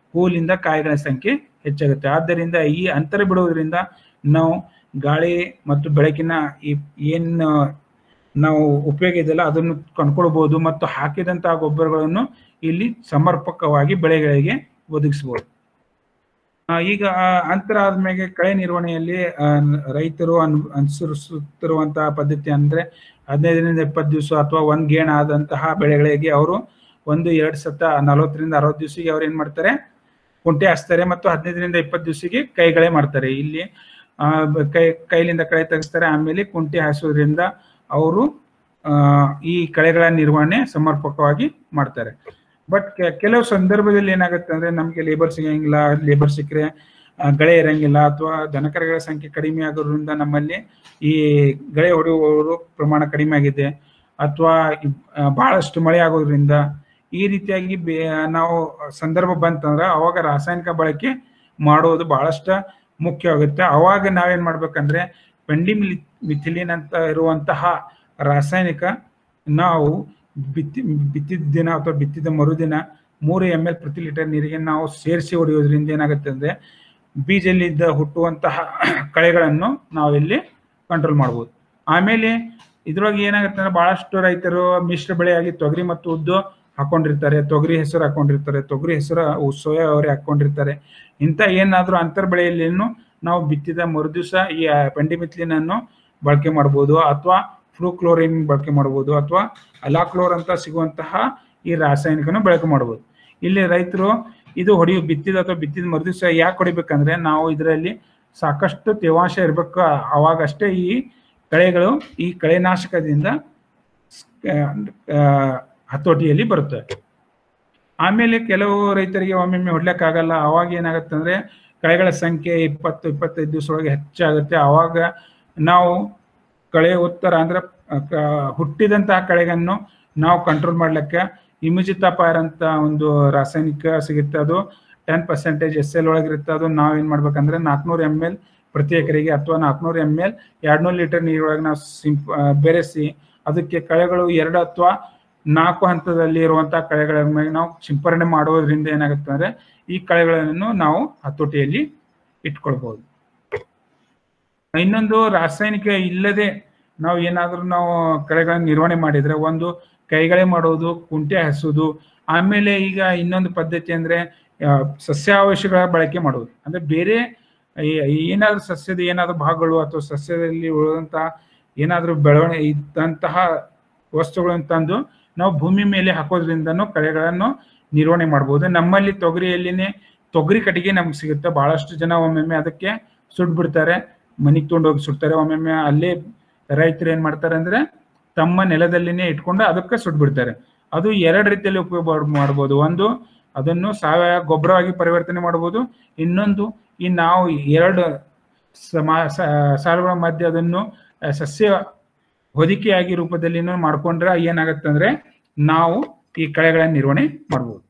ಹೂಲಿಂದ ಕಾಯಿಗಳ ಸಂಖ್ಯೆ ಹೆಚ್ಚಾಗುತ್ತೆ ಆದ್ದರಿಂದ ಈ ಅಂತರ ಬಿಡುವುದರಿಂದ ನಾವು ಗಾಳಿ ಮತ್ತು ಬೆಳಕಿನ ಈ ಏನು ನಾವು ಉಪಯೋಗ ಇದೆಯಲ್ಲ ಅದನ್ನು ಕೊಂಡ್ಕೊಳ್ಬಹುದು ಮತ್ತು ಹಾಕಿದಂತಹ ಗೊಬ್ಬರಗಳನ್ನು ಇಲ್ಲಿ ಸಮರ್ಪಕವಾಗಿ ಬೆಳೆಗಳಿಗೆ ಒದಗಿಸಬಹುದು ಆ, ಈಗ ಆ ಅಂತರ ಆದ್ಮೇಲೆ ಕಳೆ ನಿರ್ವಹಣೆಯಲ್ಲಿ ಆ, ರೈತರು ಅನ್ ಅನುಸರಿಸುತ್ತಿರುವಂತಹ ಪದ್ಧತಿ ಅಂದ್ರೆ ಹದಿನೈದರಿಂದ ಇಪ್ಪತ್ತು ದಿವಸ ಅಥವಾ ಒಂದ್ ಗೇಣ ಆದಂತಹ ಬೆಳೆಗಳಿಗೆ ಅವರು ಒಂದು ಎರಡು ಸತ ನಲವತ್ತರಿಂದ ಅರವತ್ತು ದಿವಸಿಗೆ ಅವ್ರು ಏನ್ ಮಾಡ್ತಾರೆ ಕುಂಟೆ ಹಾಸ್ತಾರೆ ಮತ್ತು ಹದಿನೈದರಿಂದ ಇಪ್ಪತ್ತು ದಿವಸಿಗೆ ಕೈಗಳೇ ಮಾಡ್ತಾರೆ ಇಲ್ಲಿ ಆ, ಬ- ಕೈ ಕೈಲಿಂದ ಕಳೆ ತೆಗೆಸ್ತಾರೆ ಆಮೇಲೆ ಕುಂಟೆ ಹಾಸೋದ್ರಿಂದ ಅವರು ಆ, ಈ ಕಳೆಗಳ ನಿರ್ವಹಣೆ ಸಮರ್ಪಕವಾಗಿ ಮಾಡ್ತಾರೆ ಬಟ್ ಕೆಲವು ಸಂದರ್ಭದಲ್ಲಿ ಏನಾಗುತ್ತೆ ಅಂದ್ರೆ ನಮ್ಗೆ ಲೇಬರ್ ಸಿಗಂಗಿಲ್ಲ ಲೇಬರ್ ಸಿಕ್ಕರೆ ಆ, ಗಳೆ ಇರಂಗಿಲ್ಲ ಅಥವಾ ದನಕರಗಳ ಸಂಖ್ಯೆ ಕಡಿಮೆ ಆಗೋದ್ರಿಂದ ನಮ್ಮಲ್ಲಿ ಈ ಗಳೆ ಹೊಡೆಯುವವರು ಪ್ರಮಾಣ ಕಡಿಮೆ ಆಗಿದೆ ಅಥವಾ ಬಹಳಷ್ಟು ಮಳೆ ಆಗೋದ್ರಿಂದ ಈ ರೀತಿಯಾಗಿ ಬೇ- ನಾವು ಸಂದರ್ಭ ಬಂತಂದ್ರೆ ಅವಾಗ ರಾಸಾಯನಿಕ ಬಳಕೆ ಮಾಡೋದು ಬಹಳಷ್ಟು ಮುಖ್ಯವಾಗುತ್ತೆ ಅವಾಗ ನಾವೇನ್ ಮಾಡ್ಬೇಕಂದ್ರೆ ಪೆಂಡಿ ಮಿಥಿಲಿನ್ ಅಂತ ಇರುವಂತಹ ರಾಸಾಯನಿಕ ನಾವು ಬಿತ್ತಿ ಬಿತ್ತಿದ ದಿನ ಅಥವಾ ಬಿತ್ತಿದ ಮರುದಿನ ಮೂರು ಎಮ್ ಎಲ್ ಪ್ರತಿ ಲೀಟರ್ ನೀರಿಗೆ ನಾವು ಸೇರಿಸಿ ಹೊಡೆಯೋದ್ರಿಂದ ಏನಾಗುತ್ತೆ ಅಂದ್ರೆ ಬೀಜಲ್ಲಿದ್ದ ಹುಟ್ಟುವಂತಹ ಕಳೆಗಳನ್ನು ನಾವಿಲ್ಲಿ ಕಂಟ್ರೋಲ್ ಮಾಡ್ಬೋದು ಆಮೇಲೆ ಇದ್ರೊಳಗೆ ಏನಾಗುತ್ತೆ ಅಂದ್ರೆ ಬಹಳಷ್ಟು ರೈತರು ಮಿಶ್ರ ಬೆಳೆಯಾಗಿ ತೊಗರಿ ಮತ್ತು ಉದ್ದು ಹಾಕೊಂಡಿರ್ತಾರೆ ತೊಗರಿ ಹೆಸರು ಹಾಕೊಂಡಿರ್ತಾರೆ ತೊಗರಿ ಹೆಸರು ಸೋಯಾ ಅವರೆ ಹಾಕೊಂಡಿರ್ತಾರೆ ಇಂಥ ಏನಾದ್ರೂ ಅಂತರ್ ಬೆಳೆಯಲ್ಲೇನು ನಾವು ಬಿತ್ತಿದ ಮರುದಿವಸ ಈ ಪೆಂಡಿಮಿಥ್ಲಿನ್ ಅನ್ನು ಬಳಕೆ ಮಾಡ್ಬೋದು ಅಥವಾ ಫ್ಲೂಕ್ಲೋರಿನ್ ಬಳಕೆ ಮಾಡ್ಬೋದು ಅಥವಾ ಅಲಾಕ್ಲೋರ್ ಅಂತ ಸಿಗುವಂತಹ ಈ ರಾಸಾಯನಿಕನ ಬಳಕೆ ಮಾಡ್ಬೋದು ಇಲ್ಲಿ ರೈತರು ಇದು ಹೊಡಿ ಬಿತ್ತಿದ ಅಥವಾ ಬಿತ್ತಿದ ಮರುದಿವಸ ಯಾಕೆ ಹೊಡಿಬೇಕಂದ್ರೆ ನಾವು ಇದರಲ್ಲಿ ಸಾಕಷ್ಟು ತೇವಾಂಶ ಇರಬೇಕು ಅವಾಗಷ್ಟೇ ಈ ಕಳೆಗಳು ಈ ಕಳೆನಾಶಕದಿಂದ ಆ, ಹತೋಟಿಯಲ್ಲಿ ಬರುತ್ತೆ ಆಮೇಲೆ ಕೆಲವು ರೈತರಿಗೆ ಒಮ್ಮೊಮ್ಮೆ ಹೊಡ್ಲಿಕ್ಕಾಗಲ್ಲ ಅವಾಗ ಏನಾಗುತ್ತೆ ಅಂದ್ರೆ ಕಳೆಗಳ ಸಂಖ್ಯೆ ಇಪ್ಪತ್ತು ಇಪ್ಪತ್ತೈದು ದಿವಸ ಒಳಗೆ ಹೆಚ್ಚಾಗುತ್ತೆ ಅವಾಗ ನಾವು ಕಳೆ ಉತ್ತರ ಅಂದ್ರೆ ಆ, ಕ- ಹುಟ್ಟಿದಂತಹ ಕಳೆಗಳನ್ನು ನಾವು ಕಂಟ್ರೋಲ್ ಮಾಡ್ಲಿಕ್ಕೆ ಇಮಿಜಿತಾಪಾಯರ್ ಅಂತ ಒಂದು ರಾಸಾಯನಿಕ ಸಿಗುತ್ತೆ ಅದು ಟೆನ್ ಪರ್ಸೆಂಟೇಜ್ ಎಸ್ ಎಲ್ ಒಳಗಿರುತ್ತೆ ಅದು ನಾವು ಏನ್ ಮಾಡ್ಬೇಕಂದ್ರೆ ನಾಲ್ಕುನೂರು ಎಮ್ ಎಲ್ ಪ್ರತಿ ಎಕರೆಗೆ ಅಥವಾ ನಾಲ್ಕುನೂರು ಎಮ್ ಎಲ್ ಎರಡ್ನೂರು ಲೀಟರ್ ನೀರೊಳಗೆ ನಾವು ಸಿಂಪ್ ಆ, ಬೆರೆಸಿ ಅದಕ್ಕೆ ಕಳೆಗಳು ಎರಡು ಅಥವಾ ನಾಲ್ಕು ಹಂತದಲ್ಲಿ ಇರುವಂತಹ ಕಳೆಗಳ ಮೇಲೆ ನಾವು ಸಿಂಪರಣೆ ಮಾಡೋದ್ರಿಂದ ಏನಾಗುತ್ತೆ ಅಂದ್ರೆ ಈ ಕಳೆಗಳನ್ನು ನಾವು ಹತೋಟಿಯಲ್ಲಿ ಇಟ್ಕೊಳ್ಬಹುದು ಇನ್ನೊಂದು ರಾಸಾಯನಿಕ ಇಲ್ಲದೆ ನಾವು ಏನಾದ್ರೂ ನಾವು ಕಳೆಗಳನ್ನ ನಿರ್ವಹಣೆ ಮಾಡಿದ್ರೆ ಒಂದು ಕೈಗಳೇ ಮಾಡೋದು ಕುಂಟೆ ಹಸುದು ಆಮೇಲೆ ಈಗ ಇನ್ನೊಂದು ಪದ್ಧತಿ ಅಂದ್ರೆ ಆ, ಸಸ್ಯಾವಶಗಳ ಬಳಕೆ ಮಾಡೋದು ಅಂದ್ರೆ ಬೇರೆ ಈ- ಏನಾದ್ರೂ ಸಸ್ಯದ ಏನಾದ್ರೂ ಭಾಗಗಳು ಅಥವಾ ಸಸ್ಯದಲ್ಲಿ ಉಳಿದಂತಹ ಏನಾದ್ರೂ ಬೆಳವಣಿಗೆ ಇದ್ದಂತಹ ವಸ್ತುಗಳನ್ನು ತಂದು ನಾವು ಭೂಮಿ ಮೇಲೆ ಹಾಕೋದ್ರಿಂದನೂ ಕಳೆಗಳನ್ನು ನಿರ್ವಹಣೆ ಮಾಡ್ಬೋದು ನಮ್ಮಲ್ಲಿ ತೊಗರಿಯಲ್ಲಿನೇ ತೊಗರಿ ಕಟ್ಟಿಗೆ ನಮ್ಗೆ ಸಿಗುತ್ತೆ ಬಹಳಷ್ಟು ಜನ ಒಮ್ಮೊಮ್ಮೆ ಅದಕ್ಕೆ ಸುಟ್ ಬಿಡ್ತಾರೆ ಮನೆಗೆ ತೊಗೊಂಡೋಗಿ ಸುಡ್ತಾರೆ ಒಮ್ಮೊಮ್ಮೆ ಅಲ್ಲೇ ರೈತರು ಏನ್ ಮಾಡ್ತಾರೆ ಅಂದ್ರೆ ತಮ್ಮ ನೆಲದಲ್ಲಿನೇ ಇಟ್ಕೊಂಡು ಅದಕ್ಕೆ ಸುಟ್ ಬಿಡ್ತಾರೆ ಅದು ಎರಡು ರೀತಿಯಲ್ಲಿ ಉಪಯೋಗ ಮಾಡ್- ಮಾಡ್ಬೋದು ಒಂದು ಅದನ್ನು ಸಾವಯವ ಗೊಬ್ಬರವಾಗಿ ಪರಿವರ್ತನೆ ಮಾಡ್ಬೋದು ಇನ್ನೊಂದು ಈ ನಾವು ಎರಡು ಸಮ ಸ- ಸಾಲುಗಳ ಮಧ್ಯೆ ಅದನ್ನು ಆ, ಸಸ್ಯ ಹೊದಿಕೆಯಾಗಿ ರೂಪದಲ್ಲಿ ಮಾಡ್ಕೊಂಡ್ರೆ ಏನಾಗತ್ತೆ ಅಂದ್ರೆ ನಾವು ಈ ಕಳೆಗಳ ನಿರ್ವಹಣೆ ಮಾಡ್ಬೋದು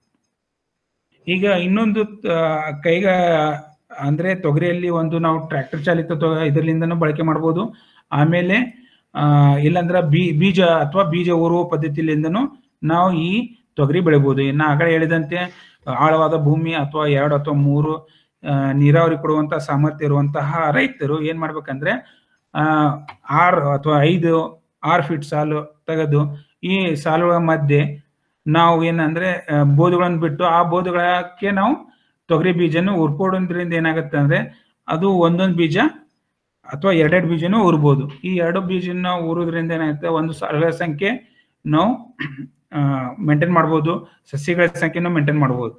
ಈಗ ಇನ್ನೊಂದು ಆ, ಕೈಗ ಅಂದ್ರೆ ತೊಗರಿಯಲ್ಲಿ ಒಂದು ನಾವು ಟ್ರ್ಯಾಕ್ಟರ್ ಚಾಲಿತ ತೊ- ಇದರಲಿಂದನೂ ಬಳಕೆ ಮಾಡ್ಬೋದು ಆಮೇಲೆ ಆ ಇಲ್ಲಾಂದ್ರ ಬೀ ಬೀಜ ಅಥವಾ ಬೀಜ ಊರುವ ಪದ್ಧತಿಲಿಂದನೂ ನಾವು ಈ ತೊಗರಿ ಬೆಳಿಬೋದು ಇನ್ನು ಆಗಲೇ ಹೇಳಿದಂತೆ ಆಳವಾದ ಭೂಮಿ ಅಥವಾ ಎರಡು ಅಥವಾ ಮೂರು ಆ, ನೀರಾವರಿ ಕೊಡುವಂತ ಸಾಮರ್ಥ್ಯ ಇರುವಂತಹ ರೈತರು ಏನ್ ಮಾಡ್ಬೇಕಂದ್ರೆ ಆ ಆರು ಅಥವಾ ಐದು ಆರು ಫೀಟ್ ಸಾಲು ತೆಗೆದು ಈ ಸಾಲುಗಳ ಮಧ್ಯೆ ನಾವು ಏನಂದ್ರೆ ಆ, ಬೋಧುಗಳನ್ನು ಬಿಟ್ಟು ಆ ಬೋಧುಗಳಕ್ಕೆ ನಾವು ತೊಗರಿ ಬೀಜನ ಉರ್ಕೊಡೋದ್ರಿಂದ ಏನಾಗುತ್ತೆ ಅಂದ್ರೆ ಅದು ಒಂದೊಂದು ಬೀಜ ಅಥವಾ ಎರಡೆರಡು ಬೀಜನೂ ಉರ್ಬೋದು ಈ ಎರಡು ಬೀಜನ ಊರೋದ್ರಿಂದ ಏನಾಗುತ್ತೆ ಒಂದು ಸಾಲುಗಳ ಸಂಖ್ಯೆ ನಾವು ಮೇಂಟೈನ್ ಮಾಡ್ಬೋದು ಸಸ್ಯಗಳ ಸಂಖ್ಯೆನೂ ಮೇಂಟೈನ್ ಮಾಡ್ಬೋದು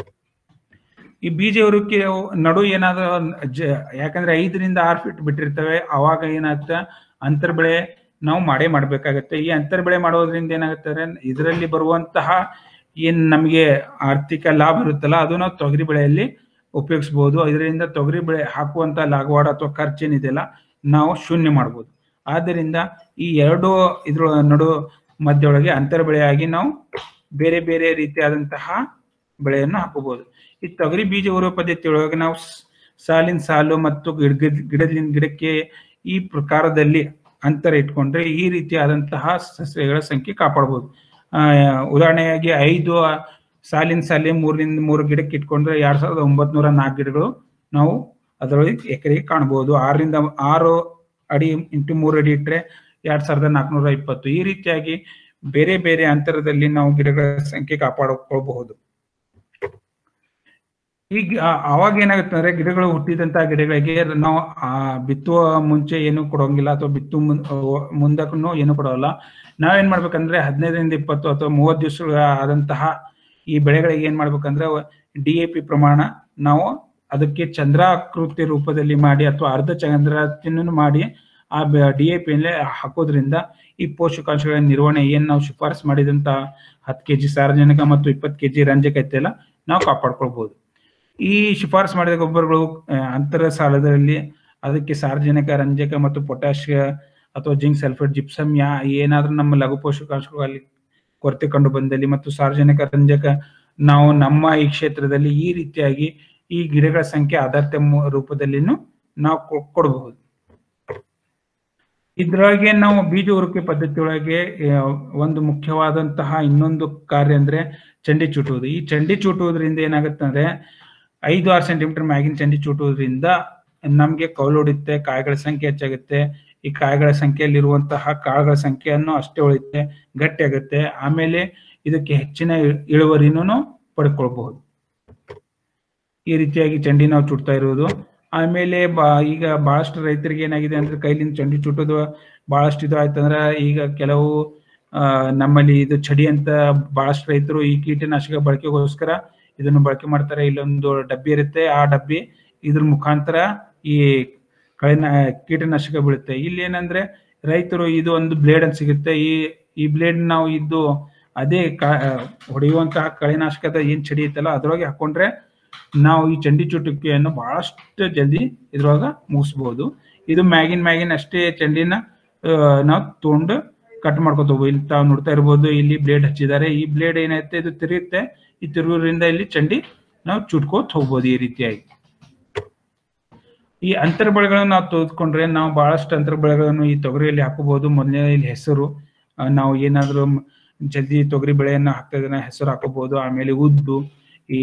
ಈ ಬೀಜ ಉರುಕ್ಕೆ ನಡು ಏನಾದ್ರು ಜ ಯಾಕಂದ್ರೆ ಐದರಿಂದ ಆರು ಫೀಟ್ ಬಿಟ್ಟಿರ್ತವೆ ಅವಾಗ ಏನಾಗುತ್ತೆ ಅಂತರ್ ಬೆಳೆ ನಾವು ಮಾಡೇ ಮಾಡ್ಬೇಕಾಗತ್ತೆ ಈ ಅಂತರ್ ಬೆಳೆ ಮಾಡೋದ್ರಿಂದ ಏನಾಗುತ್ತೆ ಅಂದ್ರೆ ಇದರಲ್ಲಿ ಬರುವಂತಹ ಏನ್ ನಮಗೆ ಆರ್ಥಿಕ ಲಾಭ ಇರುತ್ತಲ್ಲ ಅದು ನಾವು ತೊಗರಿ ಬೆಳೆಯಲ್ಲಿ ಉಪಯೋಗಿಸ್ಬೋದು ಇದರಿಂದ ತೊಗರಿ ಬೆಳೆ ಹಾಕುವಂತ ಲಾಗವಾಡ ಅಥವಾ ಖರ್ಚೇನಿದೆಯಲ್ಲ ನಾವು ಶೂನ್ಯ ಮಾಡ್ಬೋದು ಆದ್ದರಿಂದ ಈ ಎರಡು ಇದ್ರ ನಡು ಮಧ್ಯೊಳಗೆ ಅಂತರ ಬೆಳೆಯಾಗಿ ನಾವು ಬೇರೆ ಬೇರೆ ರೀತಿಯಾದಂತಹ ಬೆಳೆಯನ್ನು ಹಾಕೋಬಹುದು ಈ ತೊಗರಿ ಬೀಜ ಉರುವ ಪದ್ಧತಿ ಒಳಗೆ ನಾವು ಸ್- ಸಾಲಿನ ಸಾಲು ಮತ್ತು ಗಿಡ ಗಿಡದಿಂದ ಗಿಡಕ್ಕೆ ಈ ಪ್ರಕಾರದಲ್ಲಿ ಅಂತರ ಇಟ್ಕೊಂಡ್ರೆ ಈ ರೀತಿಯಾದಂತಹ ಸಸ್ಯಗಳ ಸಂಖ್ಯೆ ಕಾಪಾಡಬಹುದು ಆ, ಉದಾಹರಣೆಯಾಗಿ ಐದು ಸಾಲಿನ ಸಾಲಿ ಮೂರರಿಂದ ಮೂರು ಗಿಡಕ್ಕೆ ಇಟ್ಕೊಂಡ್ರೆ ಎರಡ್ ಸಾವಿರದ ಒಂಬತ್ನೂರ ನಾಲ್ಕು ಗಿಡಗಳು ನಾವು ಅದರೊಳಗೆ ಎಕರೆಗೆ ಕಾಣಬಹುದು ಆರರಿಂದ ಆರು ಅಡಿ ಇಂಟು ಮೂರು ಅಡಿ ಇಟ್ಟರೆ ಎರಡ್ ಸಾವಿರದ ನಾಲ್ಕುನೂರ ಇಪ್ಪತ್ತು ಈ ರೀತಿಯಾಗಿ ಬೇರೆ ಬೇರೆ ಅಂತರದಲ್ಲಿ ನಾವು ಗಿಡಗಳ ಸಂಖ್ಯೆ ಕಾಪಾಡಿಕೊಳ್ಬಹುದು ಈಗ ಆ- ಅವಾಗ ಏನಾಗುತ್ತೆ ಅಂದ್ರೆ ಗಿಡಗಳು ಹುಟ್ಟಿದಂತ ಗಿಡಗಳಿಗೆ ನಾವು ಆ ಬಿತ್ತುವ ಮುಂಚೆ ಏನು ಕೊಡೋಂಗಿಲ್ಲ ಅಥವಾ ಬಿತ್ತು ಮುನ್ ಮುಂದಕ್ಕೂ ಏನು ಕೊಡೋಲ್ಲ ನಾವೇನ್ ಮಾಡ್ಬೇಕಂದ್ರೆ ಹದಿನೈದರಿಂದ ಇಪ್ಪತ್ತು ಅಥವಾ ಮೂವತ್ತು ದಿವಸ ಆದಂತಹ ಈ ಬೆಳೆಗಳಿಗೆ ಏನ್ ಮಾಡ್ಬೇಕಂದ್ರೆ ಡಿ ಎ ಪಿ ಪ್ರಮಾಣ ನಾವು ಅದಕ್ಕೆ ಚಂದ್ರಾಕೃತಿ ರೂಪದಲ್ಲಿ ಮಾಡಿ ಅಥವಾ ಅರ್ಧ ಚಂದ್ರಾತಿನೂ ಮಾಡಿ ಆ ಡಿ ಎ ಪಿ ಹಾಕೋದ್ರಿಂದ ಈ ಪೋಷಕಾಂಶಗಳ ನಿರ್ವಹಣೆ ಏನ್ ನಾವು ಶಿಫಾರಸು ಮಾಡಿದಂತ ಹತ್ತು ಕೆಜಿ ಸಾರಜನಕ ಮತ್ತು ಇಪ್ಪತ್ತು ಕೆಜಿ ರಂಜಕ ಐತೆಲ್ಲ ನಾವು ಕಾಪಾಡ್ಕೊಳ್ಬಹುದು ಈ ಶಿಫಾರಸು ಮಾಡಿದ ಗೊಬ್ಬರಗಳು ಆ, ಅಂತರ ಸಾಲದಲ್ಲಿ ಅದಕ್ಕೆ ಸಾರಜನಕ ರಂಜಕ ಮತ್ತು ಪೊಟ್ಯಾಷಿಯ ಅಥವಾ ಜಿಂಕ್ ಸಲ್ಫೇಟ್ ಜಿಪ್ಸಮ್ ಯಾ ಏನಾದ್ರೂ ನಮ್ಮ ಲಘು ಪೋಷಕಾಂಶಗಳು ಅಲ್ಲಿ ಕೊರತೆ ಕಂಡು ಬಂದಲ್ಲಿ ಮತ್ತು ಸಾರ್ವಜನಿಕ ರಂಜಕ ನಾವು ನಮ್ಮ ಈ ಕ್ಷೇತ್ರದಲ್ಲಿ ಈ ರೀತಿಯಾಗಿ ಈ ಗಿಡಗಳ ಸಂಖ್ಯೆ ಆಧಾರಿತ ಮೂ- ರೂಪದಲ್ಲಿನೂ ನಾವು ಕೊ- ಕೊಡಬಹುದು ಇದ್ರೊಳಗೆ ನಾವು ಬೀಜ ಉರುಕೆ ಪದ್ಧತಿ ಒಳಗೆ ಆ, ಒಂದು ಮುಖ್ಯವಾದಂತಹ ಇನ್ನೊಂದು ಕಾರ್ಯ ಅಂದ್ರೆ ಚಂಡಿ ಚುಟುವುದು ಈ ಚಂಡಿ ಚುಟುವುದರಿಂದ ಏನಾಗುತ್ತೆ ಅಂದ್ರೆ ಐದು ಆರು ಸೆಂಟಿಮೀಟರ್ ಮ್ಯಾಗಿನ ಚಂಡಿ ಚುಟುವುದರಿಂದ ನಮ್ಗೆ ಕೌಲು ಹೊಡಿತ್ತೆ ಕಾಯಿಗಳ ಸಂಖ್ಯೆ ಹೆಚ್ಚಾಗುತ್ತೆ ಈ ಕಾಯಿಗಳ ಸಂಖ್ಯೆಯಲ್ಲಿರುವಂತಹ ಕಾಳುಗಳ ಸಂಖ್ಯೆಯನ್ನು ಅಷ್ಟೇ ಉಳಿಯುತ್ತೆ ಗಟ್ಟಿ ಆಗುತ್ತೆ ಆಮೇಲೆ ಇದಕ್ಕೆ ಹೆಚ್ಚಿನ ಇ- ಇಳುವರಿನೂ ಪಡ್ಕೊಳ್ಬಹುದು ಈ ರೀತಿಯಾಗಿ ಚಂಡಿ ನಾವು ಚುಟ್ತಾ ಇರುವುದು ಆಮೇಲೆ ಬಾ ಈಗ ಬಹಳಷ್ಟು ರೈತರಿಗೆ ಏನಾಗಿದೆ ಅಂದ್ರೆ ಕೈಲಿಂದ ಚಂಡಿ ಚುಟ್ಟೋದು ಬಹಳಷ್ಟು ಇದು ಆಯ್ತಂದ್ರ ಈಗ ಕೆಲವು ಆ, ನಮ್ಮಲ್ಲಿ ಇದು ಚಡಿ ಅಂತ ಬಹಳಷ್ಟು ರೈತರು ಈ ಕೀಟನಾಶಕ ಬಳಕೆಗೋಸ್ಕರ ಇದನ್ನು ಬಳಕೆ ಮಾಡ್ತಾರೆ ಇಲ್ಲೊಂದು ಡಬ್ಬಿ ಇರುತ್ತೆ ಆ ಡಬ್ಬಿ ಇದ್ರ ಮುಖಾಂತರ ಈ ಕಳೆನ ಕೀಟನಾಶಕ ಬೀಳುತ್ತೆ ಇಲ್ಲಿ ಏನಂದ್ರೆ ರೈತರು ಇದು ಒಂದು ಬ್ಲೇಡ್ ಅಂತ ಸಿಗುತ್ತೆ ಈ ಈ ಬ್ಲೇಡ್ ನಾವು ಇದ್ದು ಅದೇ ಕಾ- ಹೊಡೆಯುವಂತಹ ಕಳೆನಾಶಕದ ಏನ್ ಚಡಿ ಐತಲ್ಲ ಅದ್ರೊಳಗೆ ಹಾಕೊಂಡ್ರೆ ನಾವು ಈ ಚಂಡಿ ಚುಟುಕಿಯನ್ನು ಬಹಳಷ್ಟು ಜಲ್ದಿ ಇದ್ರೊಳಗ ಮುಗಿಸ್ಬೋದು ಇದು ಮ್ಯಾಗಿನ್ ಮ್ಯಾಗಿನ್ ಅಷ್ಟೇ ಚಂಡಿನ ಆ, ನಾವು ತೊಗೊಂಡು ಕಟ್ ಮಾಡ್ಕೊತ ಹೋಗ್ಬೋದು ಇಲ್ಲಿ ತಾವು ನೋಡ್ತಾ ಇರ್ಬೋದು ಇಲ್ಲಿ ಬ್ಲೇಡ್ ಹಚ್ಚಿದ್ದಾರೆ ಈ ಬ್ಲೇಡ್ ಏನೈತೆ ಇದು ತಿರುಗುತ್ತೆ ಈ ತಿರುಗೋದ್ರಿಂದ ಇಲ್ಲಿ ಚಂಡಿ ನಾವು ಚುಟ್ಕೋತ ಹೋಗ್ಬೋದು ಈ ರೀತಿಯಾಗಿ ಈ ಅಂತರ ಬೆಳೆಗಳನ್ನು ನಾವು ತೆಗೆದುಕೊಂಡ್ರೆ ನಾವು ಬಹಳಷ್ಟು ಅಂತರ ಬೆಳೆಗಳನ್ನು ಈ ತೊಗರಿಯಲ್ಲಿ ಹಾಕೋಬಹುದು ಮೊದಲನೇ ಇಲ್ಲಿ ಹೆಸರು ಆ, ನಾವು ಏನಾದರೂ ಜಲ್ದಿ ತೊಗರಿ ಬೆಳೆಯನ್ನು ಹಾಕ್ತಾ ಇದ್ರೆ ಹೆಸರು ಹಾಕೋಬಹುದು ಆಮೇಲೆ ಉದ್ದು ಈ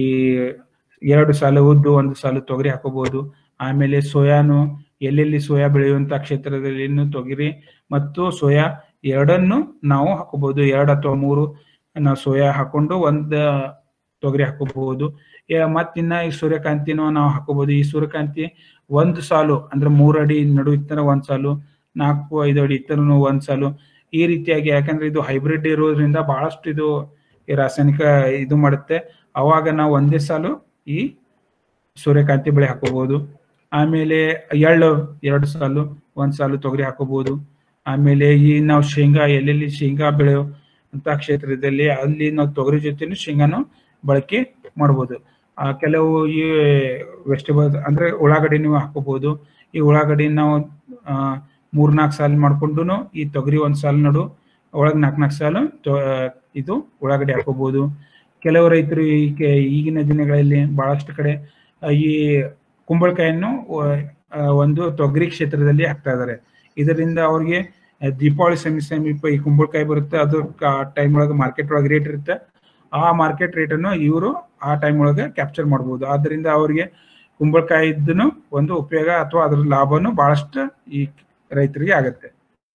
ಎರಡು ಸಾಲು ಉದ್ದು ಒಂದು ಸಾಲು ತೊಗರಿ ಹಾಕೋಬಹುದು ಆಮೇಲೆ ಸೋಯಾನು ಎಲ್ಲೆಲ್ಲಿ ಸೋಯಾ ಬೆಳೆಯುವಂತ ಕ್ಷೇತ್ರದಲ್ಲಿ ತೊಗರಿ ಮತ್ತು ಸೋಯಾ ಎರಡನ್ನು ನಾವು ಹಾಕೋಬಹುದು ಎರಡು ಅಥವಾ ಮೂರು ನಾವು ಸೋಯಾ ಹಾಕೊಂಡು ಒಂದ್ ತೊಗರಿ ಹಾಕೋಬಹುದು ಮತ್ತಿನ್ನ ಈ ಸೂರ್ಯಕಾಂತಿನೂ ನಾವು ಹಾಕೋಬಹುದು ಈ ಸೂರ್ಯಕಾಂತಿ ಒಂದು ಸಾಲು ಅಂದ್ರೆ ಮೂರು ಅಡಿ ನಡು ಇತ್ತರ ಒಂದ್ ಸಾಲು ನಾಲ್ಕು ಐದು ಅಡಿ ಇತ್ತರನು ಒಂದ್ ಸಾಲು ಈ ರೀತಿಯಾಗಿ ಯಾಕಂದ್ರೆ ಇದು ಹೈಬ್ರಿಡ್ ಇರೋದ್ರಿಂದ ಬಹಳಷ್ಟು ಇದು ಈ ರಾಸಾಯನಿಕ ಇದು ಮಾಡುತ್ತೆ ಅವಾಗ ನಾವು ಒಂದೇ ಸಾಲು ಈ ಸೂರ್ಯಕಾಂತಿ ಬೆಳೆ ಹಾಕೋಬಹುದು ಆಮೇಲೆ ಎಳ್ಳು ಎರಡು ಸಾಲು ಒಂದ್ ಸಾಲು ತೊಗರಿ ಹಾಕೋಬಹುದು ಆಮೇಲೆ ಈ ನಾವು ಶೇಂಗಾ ಎಲ್ಲೆಲ್ಲಿ ಶೇಂಗಾ ಬೆಳೆಯೋ ಅಂತ ಕ್ಷೇತ್ರದಲ್ಲಿ ಅಲ್ಲಿ ನಾವು ತೊಗರಿ ಜೊತೆನೂ ಶೇಂಗಾನು ಬಳಕೆ ಮಾಡ್ಬೋದು ಆ ಕೆಲವು ಈ ವೆಜಿಟೇಬಲ್ಸ್ ಅಂದ್ರೆ ಉಳ್ಳಾಗಡ್ಡಿ ನೀವು ಹಾಕೋಬಹುದು ಈ ಉಳ್ಳಾಗಡ್ಡಿ ನಾವು ಆ, ಮೂರ್ನಾಲ್ಕು ಸಾಲು ಮಾಡ್ಕೊಂಡು ಈ ತೊಗರಿ ಒಂದ್ ಸಾಲು ನಡು ಒಳಗ್ ನಾಲ್ಕು ನಾಲ್ಕು ಸಾಲು ತೊ- ಇದು ಉಳ್ಳಾಗಡ್ಡಿ ಹಾಕೋಬಹುದು ಕೆಲವು ರೈತರು ಈ ಕೆ- ಈಗಿನ ದಿನಗಳಲ್ಲಿ ಬಹಳಷ್ಟು ಕಡೆ ಆ, ಈ ಕುಂಬಳಕಾಯನ್ನು ಆ, ಒಂದು ತೊಗರಿ ಕ್ಷೇತ್ರದಲ್ಲಿ ಹಾಕ್ತಾ ಇದ್ದಾರೆ ಇದರಿಂದ ಅವ್ರಿಗೆ ಆ, ದೀಪಾವಳಿ ಸಮೀಪ ಸಮೀಪ ಈ ಕುಂಬಳಕಾಯಿ ಬರುತ್ತೆ ಅದು ಟೈಮ್ ಒಳಗೆ ಮಾರ್ಕೆಟ್ ಒಳಗೆ ರೇಟ್ ಇರುತ್ತೆ ಆ ಮಾರ್ಕೆಟ್ ರೇಟ್ ಅನ್ನು ಇವರು ಆ ಟೈಮ್ ಒಳಗೆ ಕ್ಯಾಪ್ಚರ್ ಮಾಡಬಹುದು ಆದ್ರಿಂದ ಅವರಿಗೆ ಕುಂಬಳಕಾಯಿದ್ದನು ಒಂದು ಉಪಯೋಗ ಅಥವಾ ಅದ್ರ ಲಾಭನು ಬಹಳಷ್ಟು ಈ ರೈತರಿಗೆ ಆಗತ್ತೆ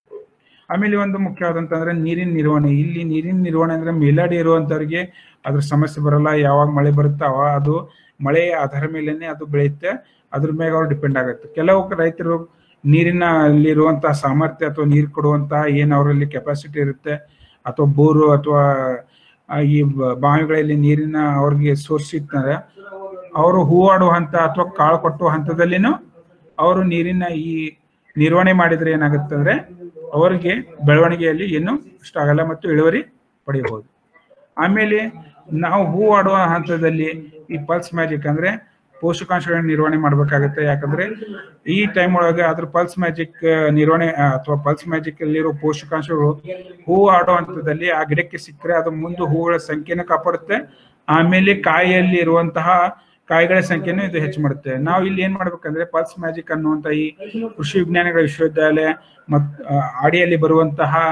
ಆಮೇಲೆ ಒಂದು ಮುಖ್ಯವಾದಂತಂದ್ರೆ ನೀರಿನ ನಿರ್ವಹಣೆ ಇಲ್ಲಿ ನೀರಿನ ನಿರ್ವಹಣೆ ಅಂದ್ರೆ ಮೇಲಾಡಿ ಇರುವಂತವ್ರಿಗೆ ಅದ್ರ ಸಮಸ್ಯೆ ಬರಲ್ಲ ಯಾವಾಗ ಮಳೆ ಬರುತ್ತೆ ಅವ ಅದು ಮಳೆ ಆಧಾರ ಮೇಲೇನೆ ಅದು ಬೆಳೆಯುತ್ತೆ ಅದ್ರ ಮ್ಯಾಗ ಅವ್ರು ಡಿಪೆಂಡ್ ಆಗುತ್ತೆ ಕೆಲವು ರೈತರು ನೀರಿನ ಅಲ್ಲಿರುವಂತಹ ಸಾಮರ್ಥ್ಯ ಅಥವಾ ನೀರು ಕೊಡುವಂತಹ ಏನ್ ಅವರಲ್ಲಿ ಕೆಪಾಸಿಟಿ ಇರುತ್ತೆ ಅಥವಾ ಬೋರು ಅಥವಾ ಆ, ಈ ಬ- ಬಾವಿಗಳಲ್ಲಿ ನೀರಿನ ಅವ್ರಿಗೆ ಸೋರ್ಸ್ ಇತ್ತಂದ್ರೆ ಅವರು ಹೂವಾಡುವ ಹಂತ ಅಥವಾ ಕಾಳು ಕಟ್ಟುವ ಹಂತದಲ್ಲಿನೂ ಅವರು ನೀರಿನ ಈ ನಿರ್ವಹಣೆ ಮಾಡಿದ್ರೆ ಏನಾಗುತ್ತೆ ಅಂದ್ರೆ ಅವರಿಗೆ ಬೆಳವಣಿಗೆಯಲ್ಲಿ ಏನು ಇಷ್ಟ ಆಗಲ್ಲ ಮತ್ತು ಇಳುವರಿ ಪಡೆಯಬಹುದು ಆಮೇಲೆ ನಾವು ಹೂ ಆಡುವ ಹಂತದಲ್ಲಿ ಈ ಪಲ್ಸ್ ಮ್ಯಾಜಿಕ್ ಅಂದ್ರೆ ಪೋಷಕಾಂಶಗಳನ್ನ ನಿರ್ವಹಣೆ ಮಾಡ್ಬೇಕಾಗತ್ತೆ ಯಾಕಂದ್ರೆ ಈ ಟೈಮ್ ಒಳಗೆ ಅದ್ರ ಪಲ್ಸ್ ಮ್ಯಾಜಿಕ್ ನಿರ್ವಹಣೆ ಆ, ಅಥವಾ ಪಲ್ಸ್ ಮ್ಯಾಜಿಕ್ ಅಲ್ಲಿರೋ ಪೋಷಕಾಂಶಗಳು ಹೂ ಆಡೋ ಹಂತದಲ್ಲಿ ಆ ಗಿಡಕ್ಕೆ ಸಿಕ್ಕರೆ ಅದು ಮುಂದೆ ಹೂಗಳ ಸಂಖ್ಯೆನ ಕಾಪಾಡುತ್ತೆ ಆಮೇಲೆ ಕಾಯಿಯಲ್ಲಿ ಇರುವಂತಹ ಕಾಯಿಗಳ ಸಂಖ್ಯೆನೂ ಇದು ಹೆಚ್ಚು ಮಾಡುತ್ತೆ ನಾವು ಇಲ್ಲಿ ಏನ್ ಮಾಡ್ಬೇಕಂದ್ರೆ ಪಲ್ಸ್ ಮ್ಯಾಜಿಕ್ ಅನ್ನುವಂತ ಈ ಕೃಷಿ ವಿಜ್ಞಾನಗಳ ವಿಶ್ವವಿದ್ಯಾಲಯ ಮತ್ ಆ, ಆಡಿಯಲ್ಲಿ ಬರುವಂತಹ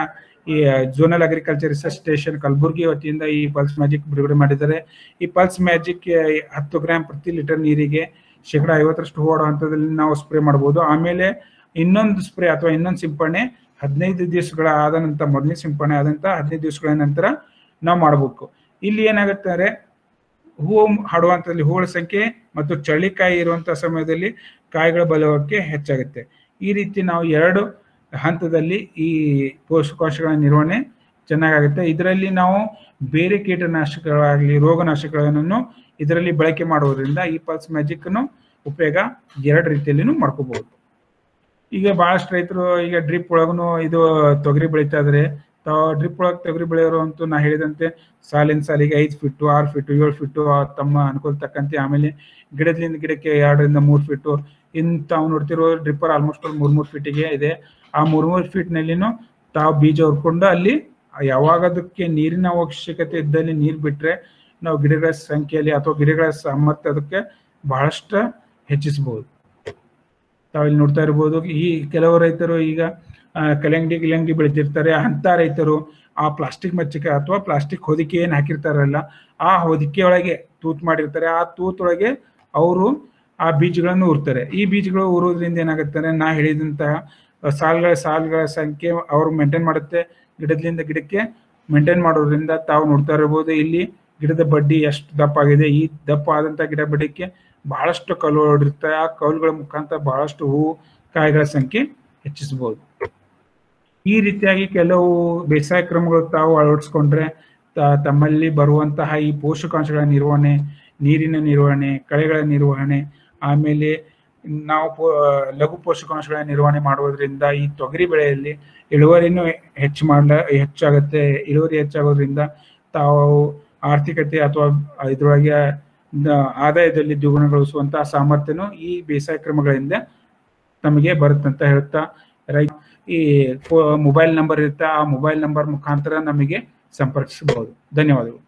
ಈ zonal agriculture research station Kalaburagi ವತಿಯಿಂದ ಈ ಪಲ್ಸ್ ಮ್ಯಾಜಿಕ್ ಬಿಡುಗಡೆ ಮಾಡಿದ್ದಾರೆ ಈ ಪಲ್ಸ್ ಮ್ಯಾಜಿಕ್ ಹತ್ತು ಗ್ರಾಮ್ ಪ್ರತಿ ಲೀಟರ್ ನೀರಿಗೆ ಶೇಕಡ ಐವತ್ತರಷ್ಟು ಹೂವಾಡೋ ಹಂತದಲ್ಲಿ ನಾವು ಸ್ಪ್ರೇ ಮಾಡ್ಬೋದು ಆಮೇಲೆ ಇನ್ನೊಂದು ಸ್ಪ್ರೇ ಅಥವಾ ಇನ್ನೊಂದು ಸಿಂಪಡಣೆ ಹದಿನೈದು ದಿವಸಗಳ ಆದ ನಂತರ ಮೊದಲನೇ ಸಿಂಪಡಣೆ ಆದಂತ ಹದಿನೈದು ದಿವಸಗಳ ನಂತರ ನಾವು ಮಾಡಬೇಕು ಇಲ್ಲಿ ಏನಾಗುತ್ತೆ ಅಂದ್ರೆ ಹೂವು ಹಾಡುವಂತಲ್ಲಿ ಹೂಗಳ ಸಂಖ್ಯೆ ಮತ್ತು ಚಳಿಕಾಯಿ ಇರುವಂತಹ ಸಮಯದಲ್ಲಿ ಕಾಯಿಗಳ ಬಲವಕ್ಕೆ ಹೆಚ್ಚಾಗುತ್ತೆ ಈ ರೀತಿ ನಾವು ಎರಡು ಹಂತದಲ್ಲಿ ಈ ಪೋಷಕಾಂಶಗಳ ನಿರ್ವಹಣೆ ಚೆನ್ನಾಗಾಗುತ್ತೆ ಇದರಲ್ಲಿ ನಾವು ಬೇರೆ ಕೀಟನಾಶಕಗಳಾಗಲಿ ರೋಗನಾಶಕಗಳನ್ನು ಇದರಲ್ಲಿ ಬಳಕೆ ಮಾಡುವುದರಿಂದ ಈ ಪಲ್ಸ್ ಮ್ಯಾಜಿಕ್ ಉಪಯೋಗ ಎರಡು ರೀತಿಯಲ್ಲಿನೂ ಮಾಡ್ಕೋಬಹುದು ಈಗ ಬಹಳಷ್ಟು ರೈತರು ಈಗ ಡ್ರಿಪ್ ಒಳಗೂ ಇದು ತೊಗರಿ ಬೆಳೀತಾ ಇದ್ರೆ ಡ್ರಿಪ್ ಒಳಗೆ ತೊಗರಿ ಬೆಳೆಯೋರು ಅಂತೂ ನಾ ಹೇಳಿದಂತೆ ಸಾಲಿನ ಸಾಲಿಗೆ ಐದು ಫಿಟ್ಟು ಆರು ಫಿಟ್ಟು ಏಳು ಫಿಟ್ಟು ತಮ್ಮ ಅನುಕೂಲ ತಕ್ಕಂತೆ ಆಮೇಲೆ ಗಿಡದಿಂದ ಗಿಡಕ್ಕೆ ಎರಡರಿಂದ ಮೂರು ಫಿಟ್ಟು ಇನ್ನು ತಾವು ನೋಡ್ತಿರೋ ಡ್ರಿಪ್ಪರ್ ಆಲ್ಮೋಸ್ಟ್ ಮೂರ್ ಮೂರು ಫೀಟಿಗೆ ಇದೆ ಆ ಮೂರ್ ಮೂರು ಫೀಟ್ನಲ್ಲಿನೂ ತಾವು ಬೀಜ ಹುರ್ಕೊಂಡು ಅಲ್ಲಿ ಯಾವಾಗ ಅದಕ್ಕೆ ನೀರಿನ ಅವಶ್ಯಕತೆ ಇದ್ದಲ್ಲಿ ನೀರು ಬಿಟ್ರೆ ನಾವು ಗಿಡಗಳ ಸಂಖ್ಯೆಯಲ್ಲಿ ಅಥವಾ ಗಿಡಗಳ ಸಾಮರ್ಥ್ಯ ಅದಕ್ಕೆ ಬಹಳಷ್ಟು ಹೆಚ್ಚಿಸಬಹುದು ತಾವಿಲ್ಲಿ ನೋಡ್ತಾ ಇರ್ಬೋದು ಈ ಕೆಲವು ರೈತರು ಈಗ ಕಲಂಗಡಿ ಗಿಲಂಗಡಿ ಬೆಳೆದಿರ್ತಾರೆ ಅಂತ ರೈತರು ಆ ಪ್ಲಾಸ್ಟಿಕ್ ಮಚ್ಚಿಕೆ ಅಥವಾ ಪ್ಲಾಸ್ಟಿಕ್ ಹೊದಿಕೆ ಏನ್ ಹಾಕಿರ್ತಾರಲ್ಲ ಆ ಹೊದಿಕೆ ಒಳಗೆ ತೂತ್ ಮಾಡಿರ್ತಾರೆ ಆ ತೂತ್ ಒಳಗೆ ಅವರು ಆ ಬೀಜಗಳನ್ನು ಉರ್ತಾರೆ ಈ ಬೀಜಗಳು ಉರೋದ್ರಿಂದ ಏನಾಗುತ್ತೆ ನಾ ಹೇಳಿದಂತಹ ಸಾಲ್ಗಳ ಸಾಲ್ಗಳ ಸಂಖ್ಯೆ ಅವರು ಮೇಂಟೈನ್ ಮಾಡುತ್ತೆ ಗಿಡದಿಂದ ಗಿಡಕ್ಕೆ ಮೇಂಟೈನ್ ಮಾಡೋದ್ರಿಂದ ತಾವು ನೋಡ್ತಾ ಇರಬಹುದು ಇಲ್ಲಿ ಗಿಡದ ಬಡ್ಡಿ ಎಷ್ಟು ದಪ್ಪ ಆಗಿದೆ ಈ ದಪ್ಪ ಆದಂತ ಗಿಡ ಬಡ್ಡಿಕ್ಕೆ ಬಹಳಷ್ಟು ಕಲ್ಲು ಹೊಡಿರುತ್ತೆ ಆ ಕಲ್ಲುಗಳ ಮುಖಾಂತರ ಬಹಳಷ್ಟು ಹೂವು ಕಾಯಿಗಳ ಸಂಖ್ಯೆ ಹೆಚ್ಚಿಸಬಹುದು ಈ ರೀತಿಯಾಗಿ ಕೆಲವು ಬೇಸಾಯ ಕ್ರಮಗಳು ತಾವು ಅಳವಡಿಸ್ಕೊಂಡ್ರೆ ತಮ್ಮಲ್ಲಿ ಬರುವಂತಹ ಈ ಪೋಷಕಾಂಶಗಳ ನಿರ್ವಹಣೆ ನೀರಿನ ನಿರ್ವಹಣೆ ಕಳೆಗಳ ನಿರ್ವಹಣೆ ಆಮೇಲೆ ನಾವು ಪೋ ಲಘು ಪೋಷಕಾಂಶಗಳ ನಿರ್ವಹಣೆ ಮಾಡುವುದರಿಂದ ಈ ತೊಗರಿ ಬೆಳೆಯಲ್ಲಿ ಇಳುವರಿನೂ ಹೆಚ್ಚು ಮಾಡಲ ಹೆಚ್ಚಾಗುತ್ತೆ ಇಳುವರಿ ಹೆಚ್ಚಾಗೋದ್ರಿಂದ ತಾವು ಆರ್ಥಿಕತೆ ಅಥವಾ ಇದ್ರೊಳಗೆ ಆದಾಯದಲ್ಲಿ ದ್ವಿಗುಣಗೊಳಿಸುವಂತಹ ಸಾಮರ್ಥ್ಯನು ಈ ಬೇಸಾಯ ಕ್ರಮಗಳಿಂದ ನಮಗೆ ಬರುತ್ತಂತ ಹೇಳ್ತಾ ರೈತ ಈ ಮೊಬೈಲ್ ನಂಬರ್ ಇರುತ್ತೆ ಆ ಮೊಬೈಲ್ ನಂಬರ್ ಮುಖಾಂತರ ನಮಗೆ ಸಂಪರ್ಕಿಸಬಹುದು ಧನ್ಯವಾದಗಳು